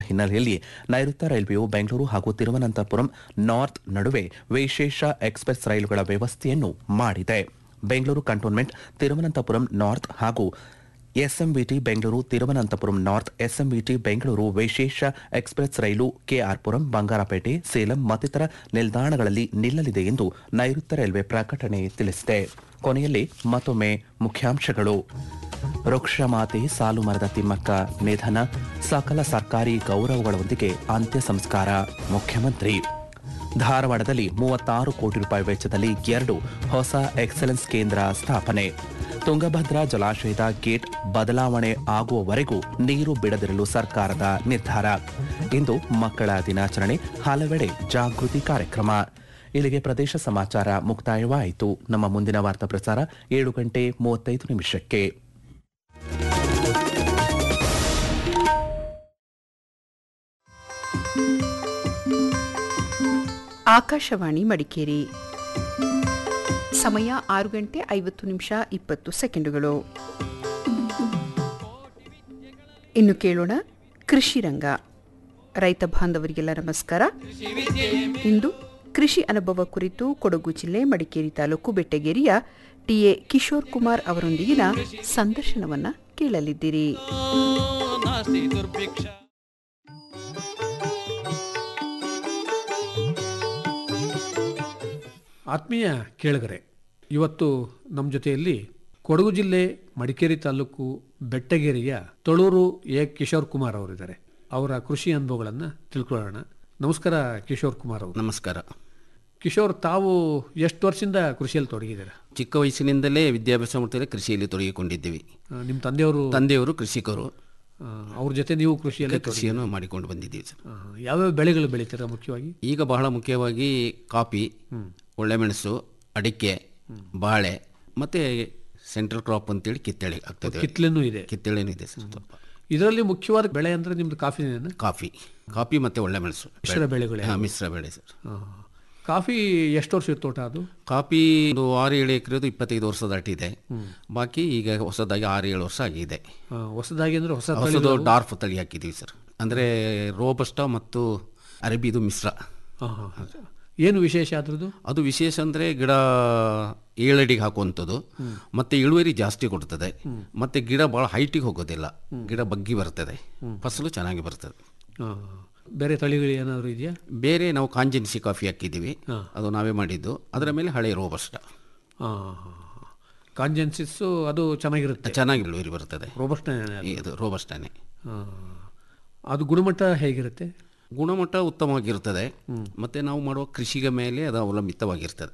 ಹಿನ್ನೆಲೆಯಲ್ಲಿ ನೈಋತ್ಯ ರೈಲ್ವೆಯು ಬೆಂಗಳೂರು ಹಾಗೂ ತಿರುವನಂತಪುರಂ ನಾರ್ತ್ ನಡುವೆ ವಿಶೇಷ ಎಕ್ಸ್ಪ್ರೆಸ್ ರೈಲುಗಳ ವ್ಯವಸ್ಥೆಯನ್ನು ಮಾಡಿದೆ ಬೆಂಗಳೂರು ಕಂಟೋನ್ಮೆಂಟ್ ತಿರುವನಂತಪುರಂ ನಾರ್ತ್ ಹಾಗೂ S M V T Bengaluru Thiruvananthapuram north S M V T Bengaluru ವಿಶೇಷ ಎಕ್ಸ್ಪ್ರೆಸ್ ರೈಲು ಕೆಆರ್ಪುರಂ ಬಂಗಾರಪೇಟೆ ಸೇಲಂ ಮತ್ತಿತರ ನಿಲ್ದಾಣಗಳಲ್ಲಿ ನಿಲ್ಲಲಿದೆ ಎಂದು ನೈಋತ್ಯ ರೈಲ್ವೆ ಪ್ರಕಟಣೆ ತಿಳಿಸಿದೆ ಕೊನೆಯಲ್ಲಿ ಮತ್ತೊಮ್ಮೆ ಮುಖ್ಯಾಂಶಗಳು ವೃಕ್ಷಮಾತೆ ಸಾಲು ಮರದ ತಿಮ್ಮಕ್ಕ ನಿಧನ ಸಕಲ ಸರ್ಕಾರಿ ಗೌರವಗಳೊಂದಿಗೆ ಅಂತ್ಯ ಸಂಸ್ಕಾರ ಮುಖ್ಯಮಂತ್ರಿ ಧಾರವಾಡದಲ್ಲಿ ಮೂವತ್ತಾರು ಕೋಟಿ ರೂಪಾಯಿ ವೆಚ್ಚದಲ್ಲಿ ಎರಡು ಹೊಸ ಎಕ್ಸಲೆನ್ಸ್ ಕೇಂದ್ರ ಸ್ಥಾಪನೆ ತುಂಗಭದ್ರಾ ಜಲಾಶಯದ ಗೇಟ್ ಬದಲಾವಣೆ ಆಗುವವರೆಗೂ ನೀರು ಬಿಡದಿರಲು ಸರ್ಕಾರದ ನಿರ್ಧಾರ ಇಂದು ಮಕ್ಕಳ ದಿನಾಚರಣೆ ಹಲವೆಡೆ ಜಾಗೃತಿ ಕಾರ್ಯಕ್ರಮ ಇಲ್ಲಿಗೆ ಪ್ರದೇಶ ಸಮಾಚಾರ ಮುಕ್ತಾಯವಾಯಿತು ನಮ್ಮ ಮುಂದಿನ ವಾರ್ತಾ ಪ್ರಸಾರ ಏಳು ಗಂಟೆ ಮೂವತ್ತೈದು ನಿಮಿಷಕ್ಕೆ ಆಕಾಶವಾಣಿ ಮಡಿಕೇರಿ ಸಮಯ ಆರು ಗಂಟೆ ಐವತ್ತು ನಿಮಿಷ ಇಪ್ಪತ್ತು ಸೆಕೆಂಡುಗಳು ಇನ್ನು ಕೇಳೋಣ ಕೃಷಿ ರಂಗ ರೈತ ಬಾಂಧವರಿಗೆಲ್ಲ ನಮಸ್ಕಾರ ಇಂದು ಕೃಷಿ ಅನುಭವ ಕುರಿತು ಕೊಡಗು ಜಿಲ್ಲೆ ಮಡಿಕೇರಿ ತಾಲೂಕು ಬೆಟ್ಟಗೇರಿಯ ಟಿಎ ಕಿಶೋರ್ ಕುಮಾರ್ ಅವರೊಂದಿಗಿನ ಸಂದರ್ಶನವನ್ನ ಕೇಳಲಿದ್ದೀರಿ नास्ति दुर्भिक्ष ಆತ್ಮೀಯ ಕೇಳುಗರೆ ಇವತ್ತು ನಮ್ಮ ಜೊತೆಯಲ್ಲಿ ಕೊಡಗು ಜಿಲ್ಲೆ ಮಡಿಕೇರಿ ತಾಲೂಕು ಬೆಟ್ಟಗೇರಿಯ ತೊಳೂರು ಎ ಕಿಶೋರ್ ಕುಮಾರ್ ಅವರಿದ್ದಾರೆ ಅವರ ಕೃಷಿ ಅನುಭವಗಳನ್ನು ತಿಳ್ಕೊಳ್ಳೋಣ ನಮಸ್ಕಾರ ಕಿಶೋರ್ ಕುಮಾರ್ ಅವರು ನಮಸ್ಕಾರ ಕಿಶೋರ್ ತಾವು ಎಷ್ಟು ವರ್ಷದಿಂದ ಕೃಷಿಯಲ್ಲಿ ತೊಡಗಿದ್ದೀರಾ ಚಿಕ್ಕ ವಯಸ್ಸಿನಿಂದಲೇ ವಿದ್ಯಾಭ್ಯಾಸ ಮಾಡ್ತಾರೆ ಕೃಷಿಯಲ್ಲಿ ತೊಡಗಿಕೊಂಡಿದ್ದೀವಿ ಆ, ನಿಮ್ಮ ತಂದೆಯವರು ತಂದೆಯವರು ಕೃಷಿಕರು ಆ, ಅವ್ರ ಜೊತೆ ನೀವು ಕೃಷಿಯಲ್ಲಿ ಕೃಷಿಯನ್ನು ಮಾಡಿಕೊಂಡು ಬಂದಿದ್ದೀವಿ ಸರ್ ಆ, ಯಾವ್ಯಾವ ಬೆಳೆಗಳು ಬೆಳೀತೀರಾ ಮುಖ್ಯವಾಗಿ ಈಗ ಬಹಳ ಮುಖ್ಯವಾಗಿ ಕಾಫಿ ಒಳ್ಳೆಮೆಣಸು ಅಡಿಕೆ ಬಾಳೆ ಮತ್ತೆ ಸೆಂಟ್ರಲ್ ಕ್ರಾಪ್ ಅಂತೇಳಿ ಕಿತ್ತಳೆ ಆಗ್ತದೆ ಕಿತ್ಲೆನೂ ಇದೆ ಕಿತ್ತಳೆನೂ ಇದೆ ಸರ್ ಸ್ವಲ್ಪ ಇದರಲ್ಲಿ ಮುಖ್ಯವಾದ ಬೆಳೆ ಅಂದ್ರೆ ನಿಮ್ದು ಕಾಫಿನೇನ ಕಾಫಿ ಕಾಫಿ ಮತ್ತೆ ಒಳ್ಳೆಮೆಣಸು ಮಿಶ್ರ ಬೆಳೆಗಳೇ ಹಾ, ಮಿಶ್ರ ಬೆಳೆ ಸರ್ ಕಾಫಿ ಎಷ್ಟು ವರ್ಷದ ತೋಟ ಅದು ಕಾಫಿ ಒಂದು ಆರು ಏಳು ಎಕರೆದು ಇಪ್ಪತ್ತೈದು ವರ್ಷ ದಾಟಿದೆ ಬಾಕಿ ಈಗ ಹೊಸದಾಗಿ ಆರು ಏಳು ವರ್ಷ ಆಗಿದೆ ಆ, ಹೊಸದಾಗಿ ಅಂದ್ರೆ ಹೊಸ ಹೊಸದು ಡಾರ್ಫ್ ತಳಿ ಹಾಕಿದ್ದೀವಿ ಸರ್ ಅಂದರೆ ರೋಬಸ್ಟ ಮತ್ತು ಅರಬಿದು ಮಿಶ್ರ ಆ, ಹಾ, ಹಾ. ಏನು ವಿಶೇಷ ಅದ್ರದ್ದು ಅದು ವಿಶೇಷ ಅಂದರೆ ಗಿಡ ಏಳಡಿಗೆ ಹಾಕುವಂಥದ್ದು ಮತ್ತೆ ಇಳುವರಿ ಜಾಸ್ತಿ ಕೊಡ್ತದೆ ಮತ್ತೆ ಗಿಡ ಭಾಳ ಹೈಟಿಗೆ ಹೋಗೋದಿಲ್ಲ ಗಿಡ ಬಗ್ಗಿ ಬರ್ತದೆ ಫಸಲು ಚೆನ್ನಾಗಿ ಬರ್ತದೆ ಆ, ಬೇರೆ ತಳಿಗಳು ಏನಾದರೂ ಇದೆಯಾ ಬೇರೆ ನಾವು ಕಾಂಜಿನ್ಸಿ ಕಾಫಿ ಹಾಕಿದ್ದೀವಿ ಅದು ನಾವೇ ಮಾಡಿದ್ದು ಅದರ ಮೇಲೆ ಹಳೆ ರೋಬಸ್ಟ ಕಾಂಜೆನ್ಸಿಸ್ಸು ಅದು ಚೆನ್ನಾಗಿರುತ್ತೆ ಚೆನ್ನಾಗಿ ಇಳುವರಿ ಬರ್ತದೆ ರೋಬಸ್ಟ ಇದು ರೋಬಸ್ಟಾನೆ ಅದು ಗುಣಮಟ್ಟ ಹೇಗಿರುತ್ತೆ ಗುಣಮಟ್ಟ ಉತ್ತಮವಾಗಿರ್ತದೆ ಮತ್ತೆ ನಾವು ಮಾಡುವ ಕೃಷಿಗೆ ಮೇಲೆ ಅದು ಅವಲಂಬಿತವಾಗಿರ್ತದೆ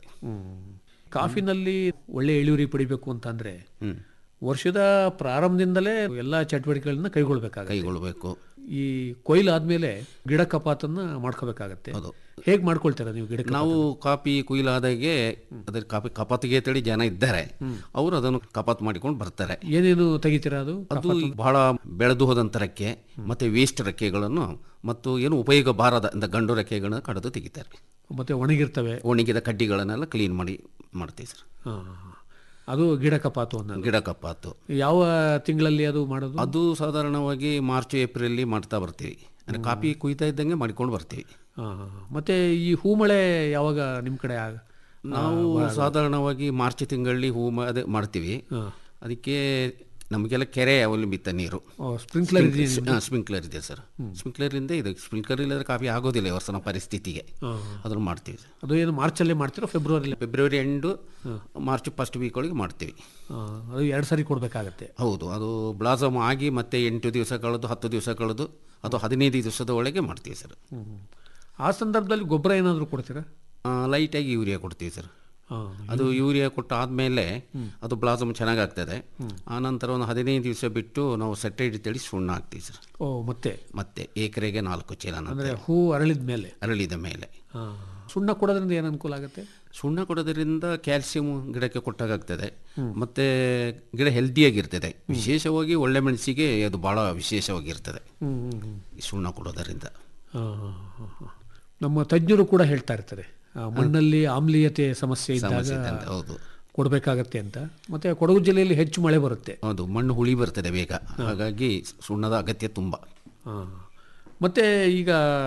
ಕಾಫಿನಲ್ಲಿ ಒಳ್ಳೆ ಇಳುವರಿ ಪಡಿಬೇಕು ಅಂತಂದ್ರೆ ಹ್ಮ್. ವರ್ಷದ ಪ್ರಾರಂಭದಿಂದಲೇ ಎಲ್ಲ ಚಟುವಟಿಕೆಗಳನ್ನ ಕೈಗೊಳ್ಬೇಕಾಗುತ್ತೆ ಕೈಗೊಳ್ಳಬೇಕು ಈ ಕೊಯ್ಲು ಆದ್ಮೇಲೆ ಗಿಡ ಕಪಾತನ್ನ ಮಾಡ್ಕೋಬೇಕಾಗತ್ತೆ ಹೌದು. ಹೇಗ್ ಮಾಡ್ಕೊಳ್ತೀರಾ ನೀವು ಗಿಡ ನಾವು ಕಾಪಿ ಕುಯ್ಲಾದಾಗೆ ಅದ್ರ ಕಾಪಿ ಕಪಾತಿಗೆ ತಳಿ ಜನ ಇದ್ದಾರೆ ಅವರು ಅದನ್ನು ಕಪಾತ್ ಮಾಡಿಕೊಂಡು ಬರ್ತಾರೆ ಏನೇನು ತೆಗಿತೀರಾ ಅದು ಅದು ಬಹಳ ಬೆಳೆದು ಹೋದಂಥ ರೆಕ್ಕೆ ಮತ್ತೆ ವೇಸ್ಟ್ ರೆಕ್ಕೆಗಳನ್ನು ಮತ್ತು ಏನು ಉಪಯೋಗ ಬಾರದ ಅಂತ ಗಂಡು ರೆಕ್ಕೆಗಳನ್ನ ಕಡಿದು ತೆಗಿತಾರೆ ಮತ್ತೆ ಒಣಗಿರ್ತವೆ ಒಣಗಿದ ಕಡ್ಡಿಗಳನ್ನೆಲ್ಲ ಕ್ಲೀನ್ ಮಾಡಿ ಮಾಡ್ತೀವಿ ಸರ್ ಆ, ಅದು ಗಿಡ ಕಪಾತು ಅನ್ನೋದು ಗಿಡ ಕಪಾತು ಯಾವ ತಿಂಗಳಲ್ಲಿ ಅದು ಮಾಡೋದು ಅದು ಸಾಧಾರಣವಾಗಿ ಮಾರ್ಚ್ ಏಪ್ರಿಲ್ ಮಾಡ್ತಾ ಬರ್ತೀವಿ ಅಂದ್ರೆ ಕಾಪಿ ಕುಯ್ತಾ ಇದ್ದಂಗೆ ಮಾಡಿಕೊಂಡು ಬರ್ತೀವಿ ಆ, ಮತ್ತೆ ಈ ಹೂಮಳೆ ಯಾವಾಗ ನಿಮ್ಮ ಕಡೆ ಆಗ ನಾವು ಸಾಧಾರಣವಾಗಿ ಮಾರ್ಚ್ ತಿಂಗಳಲ್ಲಿ ಹೂ ಮ- ಅದೇ ಮಾಡ್ತೀವಿ ಅದಕ್ಕೆ ನಮಗೆಲ್ಲ ಕೆರೆ ಅವಲಂಬಿತ ನೀರು ಸ್ಪ್ರಿಂಕ್ಲರ್ ಸ್ಪ್ರಿಂಕ್ಲರ್ ಇದೆ ಸರ್ ಸ್ಪ್ರಿಂಕ್ಲರ್ ಇಂದ ಇದೆ ಸ್ಪ್ರಿಂಕ್ಲರ್ ಇಲ್ಲದ್ರೆ ಕಾಫಿ ಆಗೋದಿಲ್ಲ ಈ ವರ್ಷನ ಪರಿಸ್ಥಿತಿಗೆ ಅದನ್ನು ಮಾಡ್ತೀವಿ ಸರ್ ಅದು ಏನು ಮಾರ್ಚಲ್ಲೇ ಮಾಡ್ತೀರೋ ಫೆಬ್ರವರಿಲಿ February end March first week ಒಳಗೆ ಮಾಡ್ತೀವಿ ಅದು ಎರಡು ಸಾರಿ ಕೊಡಬೇಕಾಗತ್ತೆ ಹೌದು ಅದು ಬ್ಲಾಸಮ್ ಆಗಿ ಮತ್ತೆ ಎಂಟು ದಿವಸ ಕಳೆದು ಹತ್ತು ದಿವಸ ಕಳೆದು ಅದು ಹದಿನೈದು ದಿವಸದ ಒಳಗೆ ಮಾಡ್ತೀವಿ ಸರ್ ಆ ಸಂದರ್ಭದಲ್ಲಿ ಗೊಬ್ಬರ ಏನಾದರೂ ಕೊಡ್ತೀರಾ ಲೈಟಾಗಿ ಯೂರಿಯಾ ಕೊಡ್ತೀವಿ ಸರ್ ಆ, ಅದು ಯೂರಿಯಾ ಕೊಟ್ಟ ಆದಮೇಲೆ ಅದು ಬ್ಲಾಸಮ್ ಚೆನ್ನಾಗಾಗ್ತದೆ ಆ ನಂತರ ಒಂದು ಹದಿನೈದು ದಿವಸ ಬಿಟ್ಟು ನಾವು ಸೆಟೈಡ್ ತಳಿ ಸುಣ್ಣ ಹಾಕ್ತೀವಿ ಸರ್ ಓ ಮತ್ತೆ ಮತ್ತೆ ಎಕರೆಗೆ ನಾಲ್ಕು ಚೀಲ ಅಂದ್ರೆ ಹೂ ಅರಳಿದ ಮೇಲೆ ಅರಳಿದ ಮೇಲೆ ಆ, ಸುಣ್ಣ ಕೊಡೋದ್ರಿಂದ ಏನು ಅನುಕೂಲ ಆಗುತ್ತೆ ಸುಣ್ಣ ಕೊಡೋದ್ರಿಂದ ಕ್ಯಾಲ್ಸಿಯಂ ಗಿಡಕ್ಕೆ ಕೊಟ್ಟಾಗ್ತದೆ ಮತ್ತೆ ಗಿಡ ಹೆಲ್ದಿಯಾಗಿರ್ತದೆ ವಿಶೇಷವಾಗಿ ಒಳ್ಳೆ ಮೆಣಸಿಗೆ ಅದು ಬಹಳ ವಿಶೇಷವಾಗಿರ್ತದೆ ಈ ಸುಣ್ಣ ಕೊಡೋದರಿಂದ ಆ, ಆ, ಆ. ನಮ್ಮ ತಜ್ಞರು ಕೂಡ ಹೇಳ್ತಾ ಇರ್ತಾರೆ ಆ, ಮಣ್ಣಲ್ಲಿ ಆಮ್ಲೀಯತೆ ಸಮಸ್ಯೆ ಸಮಸ್ಯೆ ಇದ್ದಾಗ ಇದೆ ಅಂತ, ಹೌದು ಕೊಡಬೇಕಾಗತ್ತೆ ಅಂತ ಮತ್ತೆ ಕೊಡಗು ಜಿಲ್ಲೆಯಲ್ಲಿ ಹೆಚ್ಚು ಮಳೆ ಬರುತ್ತೆ ಹೌದು ಮಣ್ಣು ಹುಳಿ ಬರ್ತದೆ ಬೇಗ ಹಾಗಾಗಿ ಸುಣ್ಣದ ಅಗತ್ಯ ತುಂಬ ಆ. ಮತ್ತೆ ಈಗ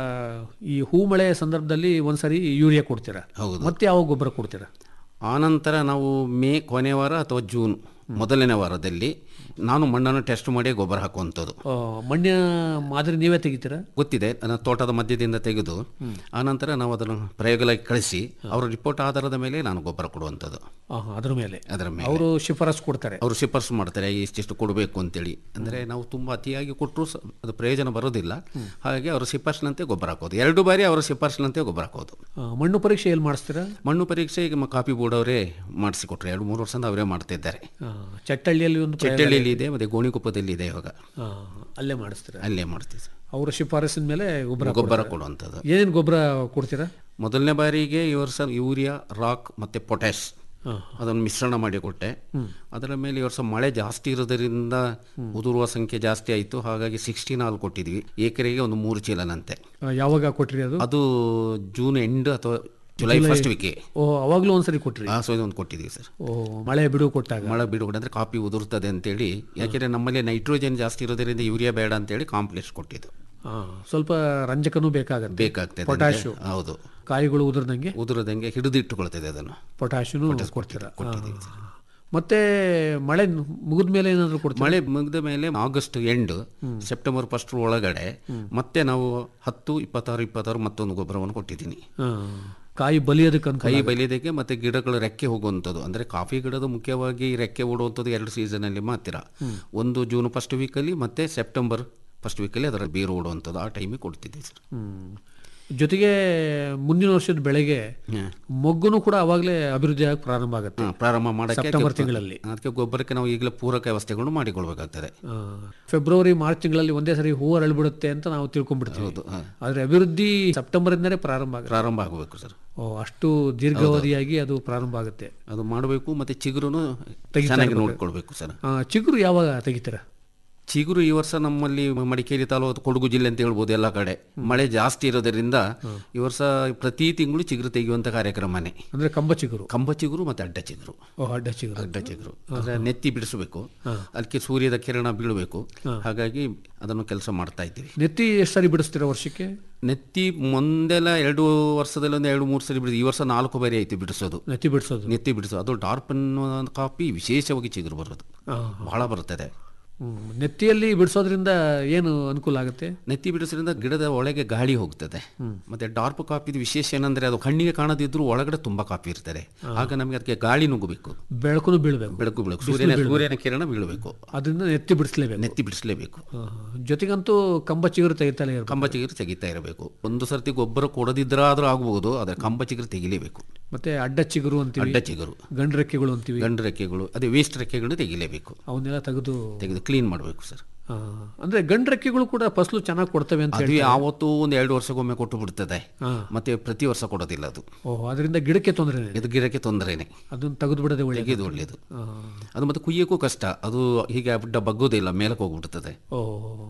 ಈ ಹೂ ಮಳೆ ಸಂದರ್ಭದಲ್ಲಿ ಒಂದ್ಸರಿ ಯೂರಿಯಾ ಕೊಡ್ತೀರಾ ಹೌದು. ಮತ್ತೆ ಯಾವ ಗೊಬ್ಬರ ಕೊಡ್ತೀರಾ ಆನಂತರ ನಾವು ಮೇ ಕೊನೆ ವಾರ ಅಥವಾ ಜೂನ್ ಮೊದಲನೇ ವಾರದಲ್ಲಿ ನಾನು ಮಣ್ಣನ್ನು ಟೆಸ್ಟ್ ಮಾಡಿ ಗೊಬ್ಬರ ಹಾಕುವಂಥದ್ದು ಆ, ಮಣ್ಣಿನ ಮಾದರಿ ನೀವೇ ತೆಗಿತೀರಾ ಗೊತ್ತಿದೆ ನನ್ನ ತೋಟದ ಮಧ್ಯದಿಂದ ತೆಗೆದು ಆನಂತರ ನಾವು ಅದನ್ನು ಪ್ರಯೋಗಾಲಯಕ್ಕೆ ಕಳಿಸಿ ಅವರ ರಿಪೋರ್ಟ್ ಆಧಾರದ ಮೇಲೆ ನಾನು ಗೊಬ್ಬರ ಕೊಡುವಂಥದ್ದು ಆ, ಅದ್ರ ಮೇಲೆ ಅದರ ಮೇಲೆ ಅವರು ಶಿಫಾರಸು ಕೊಡ್ತಾರೆ ಅವರು ಶಿಫಾರಸು ಮಾಡ್ತಾರೆ ಇಷ್ಟಿಷ್ಟು ಕೊಡಬೇಕು ಅಂತೇಳಿ ಅಂದರೆ ನಾವು ತುಂಬ ಅತಿಯಾಗಿ ಕೊಟ್ಟರು ಅದು ಪ್ರಯೋಜನ ಬರೋದಿಲ್ಲ ಹಾಗಾಗಿ ಅವರ ಶಿಫಾರಸಿನಂತೆ ಗೊಬ್ಬರ ಹಾಕೋದು ಎರಡು ಬಾರಿ ಅವರ ಶಿಫಾರಸಿನಂತೆ ಗೊಬ್ಬರ ಹಾಕೋದು ಆ, ಮಣ್ಣು ಪರೀಕ್ಷೆ ಎಲ್ಲಿ ಮಾಡಿಸ್ತೀರಾ ಮಣ್ಣು ಪರೀಕ್ಷೆ ಈಗ ಮ- ಕಾಪಿ ಬೋರ್ಡ್ ಅವರೇ ಮಾಡಿಸಿಕೊಟ್ರು ಎರಡು ಮೂರು ವರ್ಷದಿಂದ ಅವರೇ ಮಾಡ್ತಾ ಇದ್ದಾರೆ ಆ, ಚಟ್ಟಳ್ಳಿಯಲ್ಲಿ ಒಂದು ಪ್ರಯೋಗ- ಚೆಟ್ಟಳ್ಳಿಯಲ್ಲಿ ಇದೆ ಮತ್ತು ಗೋಣಿಕೊಪ್ಪದಲ್ಲಿ ಇದೆ ಇವಾಗ ಆ, ಅಲ್ಲೇ ಮಾಡಿಸ್ತೀರಾ ಅಲ್ಲೇ ಮಾಡ್ತೀವಿ ಸರ್. ಅವರ ಶಿಫಾರಸಿನ ಮೇಲೆ ಗೊಬ್ಬರ ಗೊಬ್ಬರ ಕೊಡುವಂಥದ್ದು ಏನೇನು ಗೊಬ್ಬರ ಕೊಡ್ತೀರಾ ಮೊದಲನೇ ಬಾರಿಗೆ ಈ ವರ್ಷ ಯೂರಿಯಾ ರಾಕ್ ಮತ್ತು ಪೊಟ್ಯಾಶ್ ಹಾ. ಅದನ್ನು ಮಿಶ್ರಣ ಮಾಡಿ ಕೊಟ್ಟೆ ಅದರ ಮೇಲೆ ಈ ವರ್ಷ ಮಳೆ ಜಾಸ್ತಿ ಇರೋದರಿಂದ ಉದುರುವ ಸಂಖ್ಯೆ ಜಾಸ್ತಿ ಆಯಿತು ಹಾಗಾಗಿ ಸಿಕ್ಸ್ಟೀನ್ ಹಾಲು ಕೊಟ್ಟಿದ್ವಿ ಎಕರೆಗೆ ಒಂದು ಮೂರು ಚೀಲನಂತೆ ಆ, ಯಾವಾಗ ಕೊಟ್ರಿ ಅದು ಅದು ಜೂನ್ ಎಂಡ್ ಅಥವಾ ಜುಲೈ ಫಸ್ಟ್ ವೀಕೆ ಓ ಅವಾಗಲೂ ಒಂದ್ಸರಿ ಕೊಟ್ರಿ ಆ ಸೊ ಒಂದು ಕೊಟ್ಟಿದ್ದೀವಿ ಸರ್ ಓ ಮಳೆ ಬಿಡು ಕೊಟ್ಟಾಗ ಮಳೆ ಬಿಡುಗಡೆ ಅಂದರೆ ಕಾಫಿ ಉದುರ್ತದೆ ಅಂತೇಳಿ ಯಾಕೆಂದರೆ ನಮ್ಮಲ್ಲಿ ನೈಟ್ರೋಜನ್ ಜಾಸ್ತಿ ಇರೋದರಿಂದ ಯೂರಿಯಾ ಬೇಡ ಅಂತೇಳಿ ಕಾಂಪ್ಲೆಕ್ಸ್ ಕೊಟ್ಟಿದ್ದು ಆ, ಸ್ವಲ್ಪ ರಂಜಕನೂ ಬೇಕಾಗತ್ತೆ ಬೇಕಾಗ್ತದೆ ಅಂತ. ಪೊಟ್ಯಾಶು. ಹೌದು ಕಾಯಿಗಳು ಉದುರ್ದಂಗೆ ಉದುರದಂಗೆ ಹಿಡಿದಿಟ್ಟುಕೊಳ್ತದೆ ಅದನ್ನು ಪೊಟ್ಯಾಶಿನೂ ಕೊಡ್ತೀರಾ ಆ. ಮತ್ತೆ ಮಳೆ ಮುಗಿದ ಮೇಲೆ ಏನಾದ್ರು ಕೊಡ್ತೀರಾ ಮಳೆ ಮುಗಿದ ಮೇಲೆ ಆಗಸ್ಟ್ ಎಂಡ್ ಸೆಪ್ಟೆಂಬರ್ ಫಸ್ಟ್ ಒಳಗಡೆ ಮತ್ತೆ ನಾವು ಹತ್ತು ಇಪ್ಪತ್ತಾರು ಇಪ್ಪತ್ತಾರು ಮತ್ತೊಂದು ಗೊಬ್ಬರವನ್ನು ಕೊಟ್ಟಿದ್ದೀನಿ ಆ, ಕಾಯಿ ಬಲಿಯೋದಕ್ಕೆ ಅನುಕೂಲ ಕೈ ಬಲಿಯೋದಕ್ಕೆ ಮತ್ತೆ ಗಿಡಗಳು ರೆಕ್ಕೆ ಹೋಗುವಂಥದ್ದು ಅಂದರೆ ಕಾಫಿ ಗಿಡದ ಮುಖ್ಯವಾಗಿ ರೆಕ್ಕೆ ಓಡುವಂಥದ್ದು ಎರಡು ಸೀಸನಲ್ಲಿ ಮಾತ್ರ ಒಂದು ಜೂನ್ ಫಸ್ಟ್ ವೀಕಲ್ಲಿ ಮತ್ತೆ ಸೆಪ್ಟೆಂಬರ್ ಫಸ್ಟ್ ವೀಕಲ್ಲಿ ಅದರ ಬೇರು ಓಡುವಂಥದ್ದು ಆ ಟೈಮಿಗೆ ಕೊಡ್ತಿದ್ದೆ ಸರ್ ಹ್ಮ್. ಜೊತೆಗೆ ಮುಂದಿನ ವರ್ಷದ ಬೆಳೆಗೆ ಹ್ಮ್. ಮೊಗ್ಗುನು ಕೂಡ ಅವಾಗಲೇ ಅಭಿವೃದ್ಧಿ ಆಗಿ ಪ್ರಾರಂಭ ಆಗುತ್ತೆ ಹಾ, ಪ್ರಾರಂಭ ಮಾಡೋಕ್ಕೆ ಸೆಪ್ಟೆಂಬರ್ ತಿಂಗಳಲ್ಲಿ. ಅದಕ್ಕೆ ಗೊಬ್ಬರಕ್ಕೆ ನಾವು ಈಗಲೇ ಪೂರಕ ವ್ಯವಸ್ಥೆಗಳನ್ನು ಮಾಡಿಕೊಳ್ಬೇಕಾಗ್ತದೆ ಆ, ಫೆಬ್ರವರಿ ಮಾರ್ಚ್ ತಿಂಗಳಲ್ಲಿ ಒಂದೇ ಸರಿ ಹೂ ಅರಳ್ಬಿಡುತ್ತೆ ಅಂತ ನಾವು ತಿಳ್ಕೊಂಡ್ಬಿಡ್ತೀವಿ ಹೌದು ಹಾ. ಆದ್ರೆ ಅಭಿವೃದ್ಧಿ ಸೆಪ್ಟೆಂಬರ್ ಇಂದನೇ ಪ್ರಾರಂಭ ಆಗುತ್ತೆ ಪ್ರಾರಂಭ ಆಗಬೇಕು ಸರ್ ಓ, ಅಷ್ಟು ದೀರ್ಘಾವಧಿಯಾಗಿ ಅದು ಪ್ರಾರಂಭ ಆಗುತ್ತೆ ಅದು ಮಾಡಬೇಕು ಮತ್ತೆ ಚಿಗುರುನು ತೆಗಿತಾ ಚೆನ್ನಾಗಿ ಇರ್ಬೇಕು. ನೋಡ್ಕೊಳ್ಬೇಕು ಸರ್ ಆ, ಚಿಗುರು ಯಾವಾಗ ತೆಗಿತೀರಾ ಚಿಗುರು ಈ ವರ್ಷ ನಮ್ಮಲ್ಲಿ ಮಡಿಕೇರಿ ತಾಲೂಕು ಕೊಡಗು ಜಿಲ್ಲೆ ಅಂತ ಹೇಳ್ಬೋದು ಎಲ್ಲ ಕಡೆ ಮಳೆ ಜಾಸ್ತಿ ಇರೋದರಿಂದ ಈ ವರ್ಷ ಪ್ರತಿ ತಿಂಗಳು ಚಿಗುರು ತೆಗೆಯುವಂತ ಕಾರ್ಯಕ್ರಮನೇ ಅಂದ್ರೆ ಕಂಬ ಚಿಗುರು ಕಂಬ ಚಿಗುರು ಮತ್ತೆ ಅಡ್ಡ ಚಿಗುರು ಓ ಅಡ್ಡ ಚಿಗುರು ಅಡ್ಡ ಚಿಗುರು ಅಂದ್ರೆ ನೆತ್ತಿ ಬಿಡಿಸಬೇಕು ಅದಕ್ಕೆ ಸೂರ್ಯದ ಕಿರಣ ಬೀಳಬೇಕು ಹಾಗಾಗಿ ಅದನ್ನು ಕೆಲಸ ಮಾಡ್ತಾ ಇದ್ದೀವಿ ನೆತ್ತಿ ಎಷ್ಟು ಸರಿ ಬಿಡಿಸ್ತೀರಾ ವರ್ಷಕ್ಕೆ ನೆತ್ತಿ ಮುಂದೆಲ್ಲ ಎರಡು ವರ್ಷದಲ್ಲಿ ಒಂದು ಎರಡು ಮೂರು ಸರಿ ಬಿಡಿಸಿ ಈ ವರ್ಷ ನಾಲ್ಕು ಬಾರಿ ಆಯ್ತು ಬಿಡಿಸೋದು ನೆತ್ತಿ ಬಿಡಿಸೋದು ನೆತ್ತಿ ಬಿಡಿಸೋದು ಅದು ಡಾರ್ಪನ್ ಕಾಪಿ ವಿಶೇಷವಾಗಿ ಚಿಗುರು ಬರೋದು ಆ, ಬಹಳ ಬರ್ತದೆ ಹ್ಮ್. ನೆತ್ತಿಯಲ್ಲಿ ಬಿಡಿಸೋದ್ರಿಂದ ಏನು ಅನುಕೂಲ ಆಗುತ್ತೆ ನೆತ್ತಿ ಬಿಡಿಸೋದ್ರಿಂದ ಗಿಡದ ಒಳಗೆ ಗಾಳಿ ಹೋಗ್ತದೆ ಮತ್ತೆ ಡಾರ್ಪ್ ಕಾಪಿದು ವಿಶೇಷ ಏನಂದ್ರೆ ಅದು ಕಣ್ಣಿಗೆ ಕಾಣದಿದ್ರು ಒಳಗಡೆ ತುಂಬಾ ಕಾಪಿ ಇರ್ತದೆ ಆಗ ನಮಗೆ ಅದಕ್ಕೆ ಗಾಳಿ ನುಗ್ಗಬೇಕು ಬೆಳಕು ಬೀಳ್ಬೇಕು ಬೆಳಕು ಬೆಳಕು ಸೂರ್ಯನ ಸೂರ್ಯನ ಕಿರಣ ಬೀಳಬೇಕು ಅದರಿಂದ ನೆತ್ತಿ ಬಿಡಿಸ್ಲೇಬೇಕು ನೆತ್ತಿ ಬಿಡಿಸಲೇಬೇಕು ಆ, ಜೊತೆಗಂತೂ ಕಂಬ ಚಿಗುರು ತೆಗಿತಾನೆ ಇರ್ಬೇಕು ಕಂಬ ಚಿಗುರು ತೆಗಿತಾ ಇರಬೇಕು ಒಂದು ಸರ್ತಿ ಗೊಬ್ಬರ ಕೊಡದಿದ್ರಾದ್ರೂ ಆಗಬಹುದು ಆದರೆ ಕಂಬ ಚಿಗುರು ತೆಗಿಲೇಬೇಕು ಮತ್ತೆ ಅಡ್ಡ ಚಿಗುರು ಅಂತೀವಿ ಅಡ್ಡ ಚಿಗುರು ಗಂಡು ರೆಕ್ಕೆಗಳು ಅಂತೀವಿ ಗಂಡು ರೆಕ್ಕೆಗಳು ಅದೇ ವೇಸ್ಟ್ ರೆಕ್ಕೆಗಳು ತೆಗಿಲೇಬೇಕು ಅವನ್ನೆಲ್ಲ ತೆಗೆದು ತೆಗೆದು ಕ್ಲೀನ್ ಮಾಡಬೇಕು ಸರ್ ಆ, ಅಂದ್ರೆ ಗಂಡು ರೆಕ್ಕೆಗಳು ಕೂಡ ಫಸಲು ಚೆನ್ನಾಗಿ ಕೊಡ್ತವೆ ಅಂತ ಅದು ಹೇಳಿ ಯಾವತ್ತೂ ಒಂದು ಎರಡು ವರ್ಷಕ್ಕೊಮ್ಮೆ ಕೊಟ್ಟು ಬಿಡ್ತದೆ ಹಾ. ಮತ್ತೆ ಪ್ರತಿ ವರ್ಷ ಕೊಡೋದಿಲ್ಲ ಅದು ಓಹ್ ಅದರಿಂದ ಗಿಡಕ್ಕೆ ತೊಂದರೆ ಇದು ಗಿಡಕ್ಕೆ ತೊಂದರೆನೆ ಅದನ್ನ ತೆಗೆದು ಬಿಡದೆ ಒಳ್ಳೆ ತೆಗೆದು ಒಳ್ಳೆಯದು ಅದು ಮತ್ತೆ ಕುಯ್ಯಕ್ಕೂ ಕಷ್ಟ ಅದು ಹೀಗೆ ಅಡ್ಡ ಬಗ್ಗೋದಿಲ್ಲ ಮೇಲಕ್ಕೆ ಹೋಗ್ಬಿಡ್ತದೆ ಓ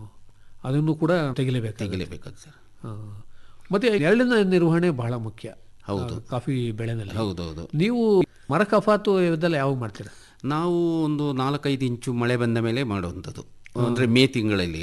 ಅದನ್ನು ಕೂಡ ತೆಗಿಲೇಬೇಕು ತೆಗಿಲೇಬೇಕಾಗ್ತದೆ ಸರ್ ಆ. ಮತ್ತೆ ನೆರಳಿನ ನಿರ್ವಹಣೆ ಬಹಳ ಮುಖ್ಯ ಹೌದು. ಆ, ಕಾಫಿ ಬೆಳೆನಲ್ಲಿ ಹೌದೌದು ನೀವು ಮರ ಕಫಾತು ಇದೆಲ್ಲ ಯಾವಾಗ ಮಾಡ್ತೀರಾ ನಾವು ಒಂದು ನಾಲ್ಕೈದು ಇಂಚು ಮಳೆ ಬಂದ ಮೇಲೆ ಮಾಡುವಂಥದ್ದು ಅಂದರೆ ಮೇ ತಿಂಗಳಲ್ಲಿ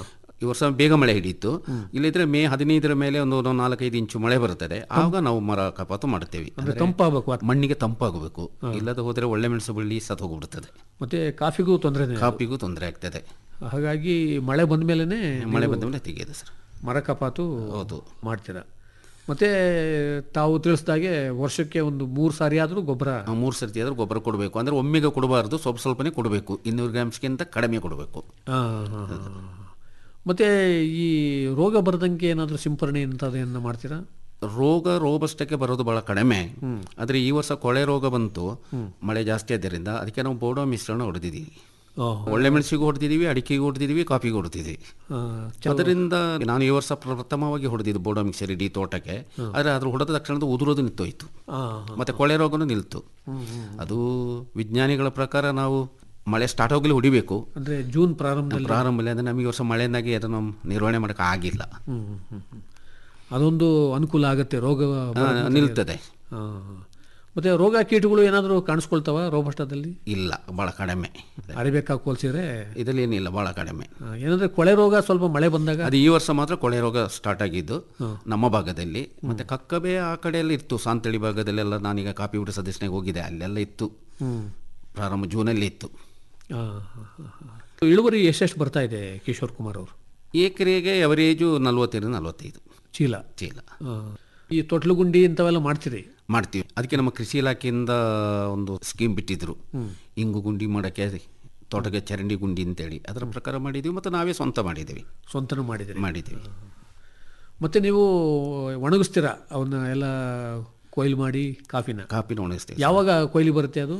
ಈ ವರ್ಷ ಬೇಗ ಮಳೆ ಹಿಡಿಯಿತು ಇಲ್ಲಿದ್ರೆ ಮೇ ಹದಿನೈದರ ಮೇಲೆ ಒಂದು ಒಂದು ನಾಲ್ಕೈದು ಇಂಚು ಮಳೆ ಬರುತ್ತದೆ ಆಗ ನಾವು ಮರ ಕಪಾತು ಮಾಡ್ತೇವೆ ಅಂದ್ರೆ ತಂಪಾಗಬೇಕು ವಾತ- ಮಣ್ಣಿಗೆ ತಂಪಾಗಬೇಕು ಇಲ್ಲದ ಹೋದರೆ ಒಳ್ಳೆ ಮೆಣಸು ಬಳ್ಳಿ ಸತ್ತು ಹೋಗ್ಬಿಡ್ತದೆ ಮತ್ತೆ ಕಾಫಿಗೂ ತೊಂದರೆನೇ ಕಾಪಿಗೂ ತೊಂದರೆ ಆಗ್ತದೆ ಹಾಗಾಗಿ ಮಳೆ ಬಂದ ಮೇಲೆನೆ ಮಳೆ ಬಂದ ಮೇಲೆ ತೆಗೆಯೋದು ಸರ್ ಮರ ಕಪಾತು ಹೌದು ಮಾಡ್ತೀರಾ ಮತ್ತೆ ತಾವು ತಿಳಿಸ್ದಾಗೆ ವರ್ಷಕ್ಕೆ ಒಂದು ಮೂರು ಸಾರಿ ಆದರೂ ಗೊಬ್ಬರ ಆ, ಮೂರು ಸರ್ತಿ ಆದರೂ ಗೊಬ್ಬರ ಕೊಡಬೇಕು ಅಂದರೆ ಒಮ್ಮೆಗೆ ಕೊಡಬಾರ್ದು ಸ್ವಲ್ಪ ಸ್ವಲ್ಪನೇ ಕೊಡಬೇಕು ಇನ್ನೂರು ಗ್ರಾಮ್ಸ್ಗಿಂತ ಕಡಿಮೆ ಕೊಡಬೇಕು ಆ, ಹಾ, ಹಾ, ಹಾ. ಮತ್ತೆ ಈ ರೋಗ ಬರದಂಗೆ ಏನಾದರೂ ಸಿಂಪರಣೆ ಇಂಥದ್ದೇನು ಮಾಡ್ತೀರಾ ರೋಗ ರೋಗಷ್ಟಕ್ಕೆ ಬರೋದು ಬಹಳ ಕಡಿಮೆ ಆದರೆ ಈ ವರ್ಷ ಕೊಳೆ ರೋಗ ಬಂತು ಮಳೆ ಜಾಸ್ತಿ ಆದ್ದರಿಂದ ಅದಕ್ಕೆ ನಾವು ಬೋಡೋ ಮಿಶ್ರಣ ಹೊಡೆದಿದ್ದೀವಿ ಓಹ್ ಒಳ್ಳೆ ಮೆಣಸಿಗೂ ಹೊಡೆದಿದ್ದೀವಿ ಅಡಿಕೆಗೂ ಹೊಡೆದಿದ್ದೀವಿ ಕಾಫಿಗೂ ಹೊಡೆದಿದ್ದೀವಿ ಆ, ಅದರಿಂದ ನಾನು ಈ ವರ್ಷ ಪ್ರಥಮವಾಗಿ ಹೊಡೆದಿದ್ದು ಬೋಡೋ ಮಿಕ್ಸರ್ ಇಡೀ ತೋಟಕ್ಕೆ ಆದರೆ ಅದ್ರ ಹೊಡೆದ ತಕ್ಷಣದ ಉದುರೋದು ನಿಂತೋಯ್ತು ಆ, ಮತ್ತೆ ಕೊಳೆ ರೋಗನೂ ನಿಲ್ತು ಅದು ವಿಜ್ಞಾನಿಗಳ ಪ್ರಕಾರ ನಾವು ಮಳೆ ಸ್ಟಾರ್ಟ್ ಹೋಗಲಿ ಹೊಡಿಬೇಕು ಅಂದ್ರೆ ಜೂನ್ ಪ್ರಾರಂಭದಲ್ಲಿ ಪ್ರಾರಂಭದಲ್ಲಿ ಅಂದರೆ ನಮಗೆ ಈ ವರ್ಷ ಮಳೆಯಿಂದಾಗಿ ಅದನ್ನು ನಿರ್ವಹಣೆ ಮಾಡೋಕೆ ಆಗಿಲ್ಲ ಹ್ಮ್, ಹ್ಮ್, ಹ್ಮ್. ಅದೊಂದು ಅನುಕೂಲ ಆಗುತ್ತೆ ರೋಗ ಆ, ನಿಲ್ತದೆ ಆ, ಮತ್ತೆ ರೋಗ ಕೀಟಗಳು ಏನಾದರೂ ಕಾಣಿಸ್ಕೊಳ್ತಾವ ರೋಬಸ್ಟದಲ್ಲಿ ಇಲ್ಲ ಭಾಳ ಕಡಿಮೆ ಅರಿಬೇಕಾಗಿ ಹೋಲಿಸಿದ್ರೆ ಇದರಲ್ಲಿ ಏನಿಲ್ಲ ಭಾಳ ಕಡಿಮೆ ಏನಂದ್ರೆ ಕೊಳೆ ರೋಗ ಸ್ವಲ್ಪ ಮಳೆ ಬಂದಾಗ ಅದು ಈ ವರ್ಷ ಮಾತ್ರ ಕೊಳೆ ರೋಗ ಸ್ಟಾರ್ಟ್ ಆಗಿದ್ದು ನಮ್ಮ ಭಾಗದಲ್ಲಿ ಮತ್ತೆ ಕಕ್ಕಬೆ ಆ ಕಡೆ ಎಲ್ಲ ಇತ್ತು ಸಾಂತಳಿ ಭಾಗದಲ್ಲೆಲ್ಲ ನಾನೀಗ ಕಾಪಿ ಊಟ ಸದಸ್ಯನಾಗ ಹೋಗಿದೆ ಅಲ್ಲೆಲ್ಲ ಇತ್ತು ಪ್ರಾರಂಭ ಜೂನಲ್ಲಿ ಇತ್ತು ಆ, ಹ, ಹ, ಹ. ಇಳುವರಿ ಎಷ್ಟೆಷ್ಟು ಬರ್ತಾ ಇದೆ ಕಿಶೋರ್ ಕುಮಾರ್ ಅವರು ಎಕರೆಗೆ ಅವರೇಜು ನಲ್ವತ್ತೈದು ನಲ್ವತ್ತೈದು ಚೀಲ ಚೀಲ ಆ, ಈ ತೊಟ್ಲುಗುಂಡಿ ಇಂಥವೆಲ್ಲ ಮಾಡ್ತೀರಿ ಮಾಡ್ತೀವಿ ಅದಕ್ಕೆ ನಮ್ಮ ಕೃಷಿ ಇಲಾಖೆಯಿಂದ ಒಂದು ಸ್ಕೀಮ್ ಬಿಟ್ಟಿದ್ರು ಇಂಗು ಗುಂಡಿ ಮಾಡೋಕ್ಕೆ ತೋಟಕ್ಕೆ ಚರಂಡಿ ಗುಂಡಿ ಅಂತೇಳಿ ಅದರ ಪ್ರಕಾರ ಮಾಡಿದ್ದೀವಿ ಮತ್ತು ನಾವೇ ಸ್ವಂತ ಮಾಡಿದ್ದೀವಿ ಸ್ವಂತನೂ ಮಾಡಿದಿರಿ ಮಾಡಿದ್ದೀವಿ ಮತ್ತೆ ನೀವು ಒಣಗಿಸ್ತೀರಾ ಅವನ್ನ ಎಲ್ಲ ಕೊಯ್ಲು ಮಾಡಿ ಕಾಫಿನ ಕಾಪಿನ ಒಣಗಿಸ್ತೀವಿ ಯಾವಾಗ ಕೊಯ್ಲಿ ಬರುತ್ತೆ ಅದು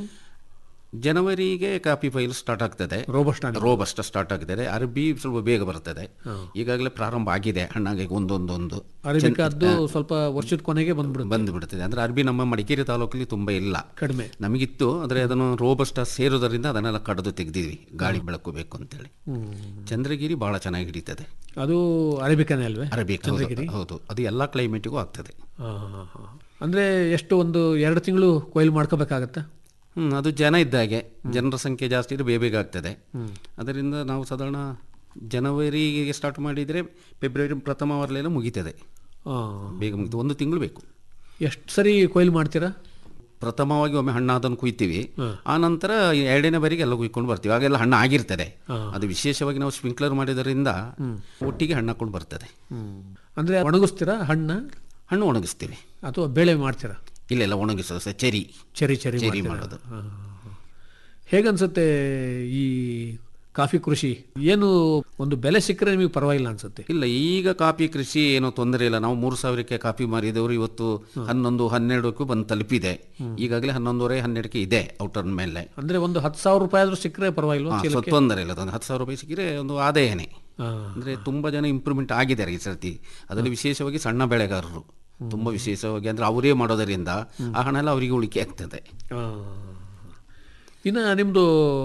ಜನವರಿಗೆ ಕಾಪಿ ಫೈಲ್ ಸ್ಟಾರ್ಟ್ ಆಗ್ತದೆ ರೋಬಸ್ಟ ರೋಬಸ್ಟ್ ಸ್ಟಾರ್ಟ್ ಆಗ್ತದೆ ಅರಬಿ ಸ್ವಲ್ಪ ಬೇಗ ಬರ್ತದೆ ಈಗಾಗಲೇ ಪ್ರಾರಂಭ ಆಗಿದೆ ಹಣ್ಣಾಗಿ ಒಂದೊಂದೊಂದು ಅರೇಬಿಕಾದ್ದು ಸ್ವಲ್ಪ ವರ್ಷದ ಕೊನೆಗೆ ಬಂದ್ಬಿಡುತ್ತೆ ಬಂದು ಬಿಡ್ತದೆ ಅಂದ್ರೆ ಅರಬಿ ನಮ್ಮ ಮಡಿಕೇರಿ ತಾಲೂಕಲ್ಲಿ ತುಂಬ ಇಲ್ಲ ಕಡಿಮೆ ನಮಗಿತ್ತು ಆದರೆ ಅದನ್ನು ರೋಬಸ್ಟ ಸೇರೋದರಿಂದ ಅದನ್ನೆಲ್ಲ ಕಡಿದು ತೆಗೆದಿದ್ವಿ ಗಾಳಿ ಬೆಳಕು ಬೇಕು ಅಂತೇಳಿ ಚಂದ್ರಗಿರಿ ಭಾಳ ಚೆನ್ನಾಗಿ ಹಿಡಿತದೆ ಅದು ಅರೇಬಿಕಾನೇ ಅಲ್ವೇ ಅರಬಿಕ್ ಹೌದು ಹೌದು ಅದು ಎಲ್ಲ ಕ್ಲೈಮೇಟಿಗೂ ಆಗ್ತದೆ ಆ, ಹ, ಹ. ಅಂದ್ರೆ ಎಷ್ಟು ಒಂದು ಎರಡು ತಿಂಗಳು ಕೊಯ್ಲು ಮಾಡ್ಕೋಬೇಕಾಗತ್ತಾ ಹ್ಮ್, ಅದು ಜನ ಇದ್ದಾಗೆ ಜನರ ಸಂಖ್ಯೆ ಜಾಸ್ತಿ ಇದ್ರೆ ಬೇಗ ಬೇಗ ಆಗ್ತದೆ ಅದರಿಂದ ನಾವು ಸಾಧಾರಣ ಜನವರಿಗೆ ಸ್ಟಾರ್ಟ್ ಮಾಡಿದರೆ ಫೆಬ್ರವರಿ ಪ್ರಥಮ ವಾರಲೆಲ್ಲ ಮುಗೀತದೆ ಆ, ಬೇಗ ಮುಗಿತು ಒಂದು ತಿಂಗಳು ಬೇಕು ಎಷ್ಟು ಸರಿ ಕೊಯ್ಲು ಮಾಡ್ತೀರಾ ಪ್ರಥಮವಾಗಿ ಒಮ್ಮೆ ಹಣ್ಣಾದನ್ನು ಕುಯ್ತೀವಿ ಆ ನಂತರ ಎರಡನೇ ಬಾರಿಗೆ ಎಲ್ಲ ಕುಯ್ಕೊಂಡು ಬರ್ತೀವಿ ಆಗೆಲ್ಲ ಹಣ್ಣು ಆಗಿರ್ತದೆ ಅದು ವಿಶೇಷವಾಗಿ ನಾವು ಸ್ಪ್ರಿಂಕ್ಲರ್ ಮಾಡಿದ್ರಿಂದ ಒಟ್ಟಿಗೆ ಹಣ್ಣು ಹಾಕೊಂಡು ಬರ್ತದೆ ಅಂದ್ರೆ ಒಣಗಿಸ್ತೀರಾ ಹಣ್ಣ ಹಣ್ಣು ಒಣಗಿಸ್ತೀವಿ ಅಥವಾ ಬೇಳೆ ಮಾಡ್ತೀರಾ ಇಲ್ಲೆಲ್ಲ ಒಣಗಿಸೋದು ಸಹ ಚೆರಿ ಚೆರಿ ಚೆರಿ ಚೆರಿ ಮಾಡ್ತೀರಾ? ಮಾಡೋದು ಆ, ಹ. ಹೇಗನ್ಸುತ್ತೆ ಈ ಕಾಫಿ ಕೃಷಿ ಏನು ಒಂದು ಬೆಲೆ ಸಿಕ್ಕರೆ ನಿಮಗೆ ಪರವಾಗಿಲ್ಲ ಅನ್ಸುತ್ತೆ ಇಲ್ಲ ಈಗ ಕಾಫಿ ಕೃಷಿ ಏನೋ ತೊಂದರೆ ಇಲ್ಲ ನಾವು ಮೂರು ಸಾವಿರಕ್ಕೆ ಕಾಫಿ ಮಾರಿದವರು ಇವತ್ತು ಹನ್ನೊಂದು ಹನ್ನೆರಡಕ್ಕೂ ಬಂದು ತಲುಪಿದೆ ಈಗಾಗಲೇ ಹನ್ನೊಂದುವರೆ ಹನ್ನೆರಡಕ್ಕೆ ಇದೆ ಔಟರ್ ಮೇಲೆ ಅಂದ್ರೆ ಒಂದು ಹತ್ತು ಸಾವಿರ ರೂಪಾಯಿ ಆದ್ರೂ ಸಿಕ್ಕರೆ ಪರವಾಗಿಲ್ವಾ ಹಾ, ಸ್ವಲ್ಪ ತೊಂದರೆ ಇಲ್ಲ ಒಂದು ಹತ್ತು ಸಾವಿರ ರೂಪಾಯಿ ಸಿಕ್ಕಿದ್ರೆ ಒಂದು ಆದಾಯನೇ ಆ, ಅಂದರೆ ತುಂಬ ಜನ ಇಂಪ್ರೂವ್ಮೆಂಟ್ ಆಗಿದ್ದಾರೆ ಈ ಸರ್ತಿ ಅದರಲ್ಲಿ ವಿಶೇಷವಾಗಿ ಸಣ್ಣ ಬೆಳೆಗಾರರು ತುಂಬ ವಿಶೇಷವಾಗಿ ಅಂದರೆ ಅವರೇ ಮಾಡೋದರಿಂದ ಆ ಹಣ ಎಲ್ಲ ಅವರಿಗೆ ಉಳಿಕೆ ಆಗ್ತದೆ ಆ. ಇನ್ನು ನಿಮ್ಮದು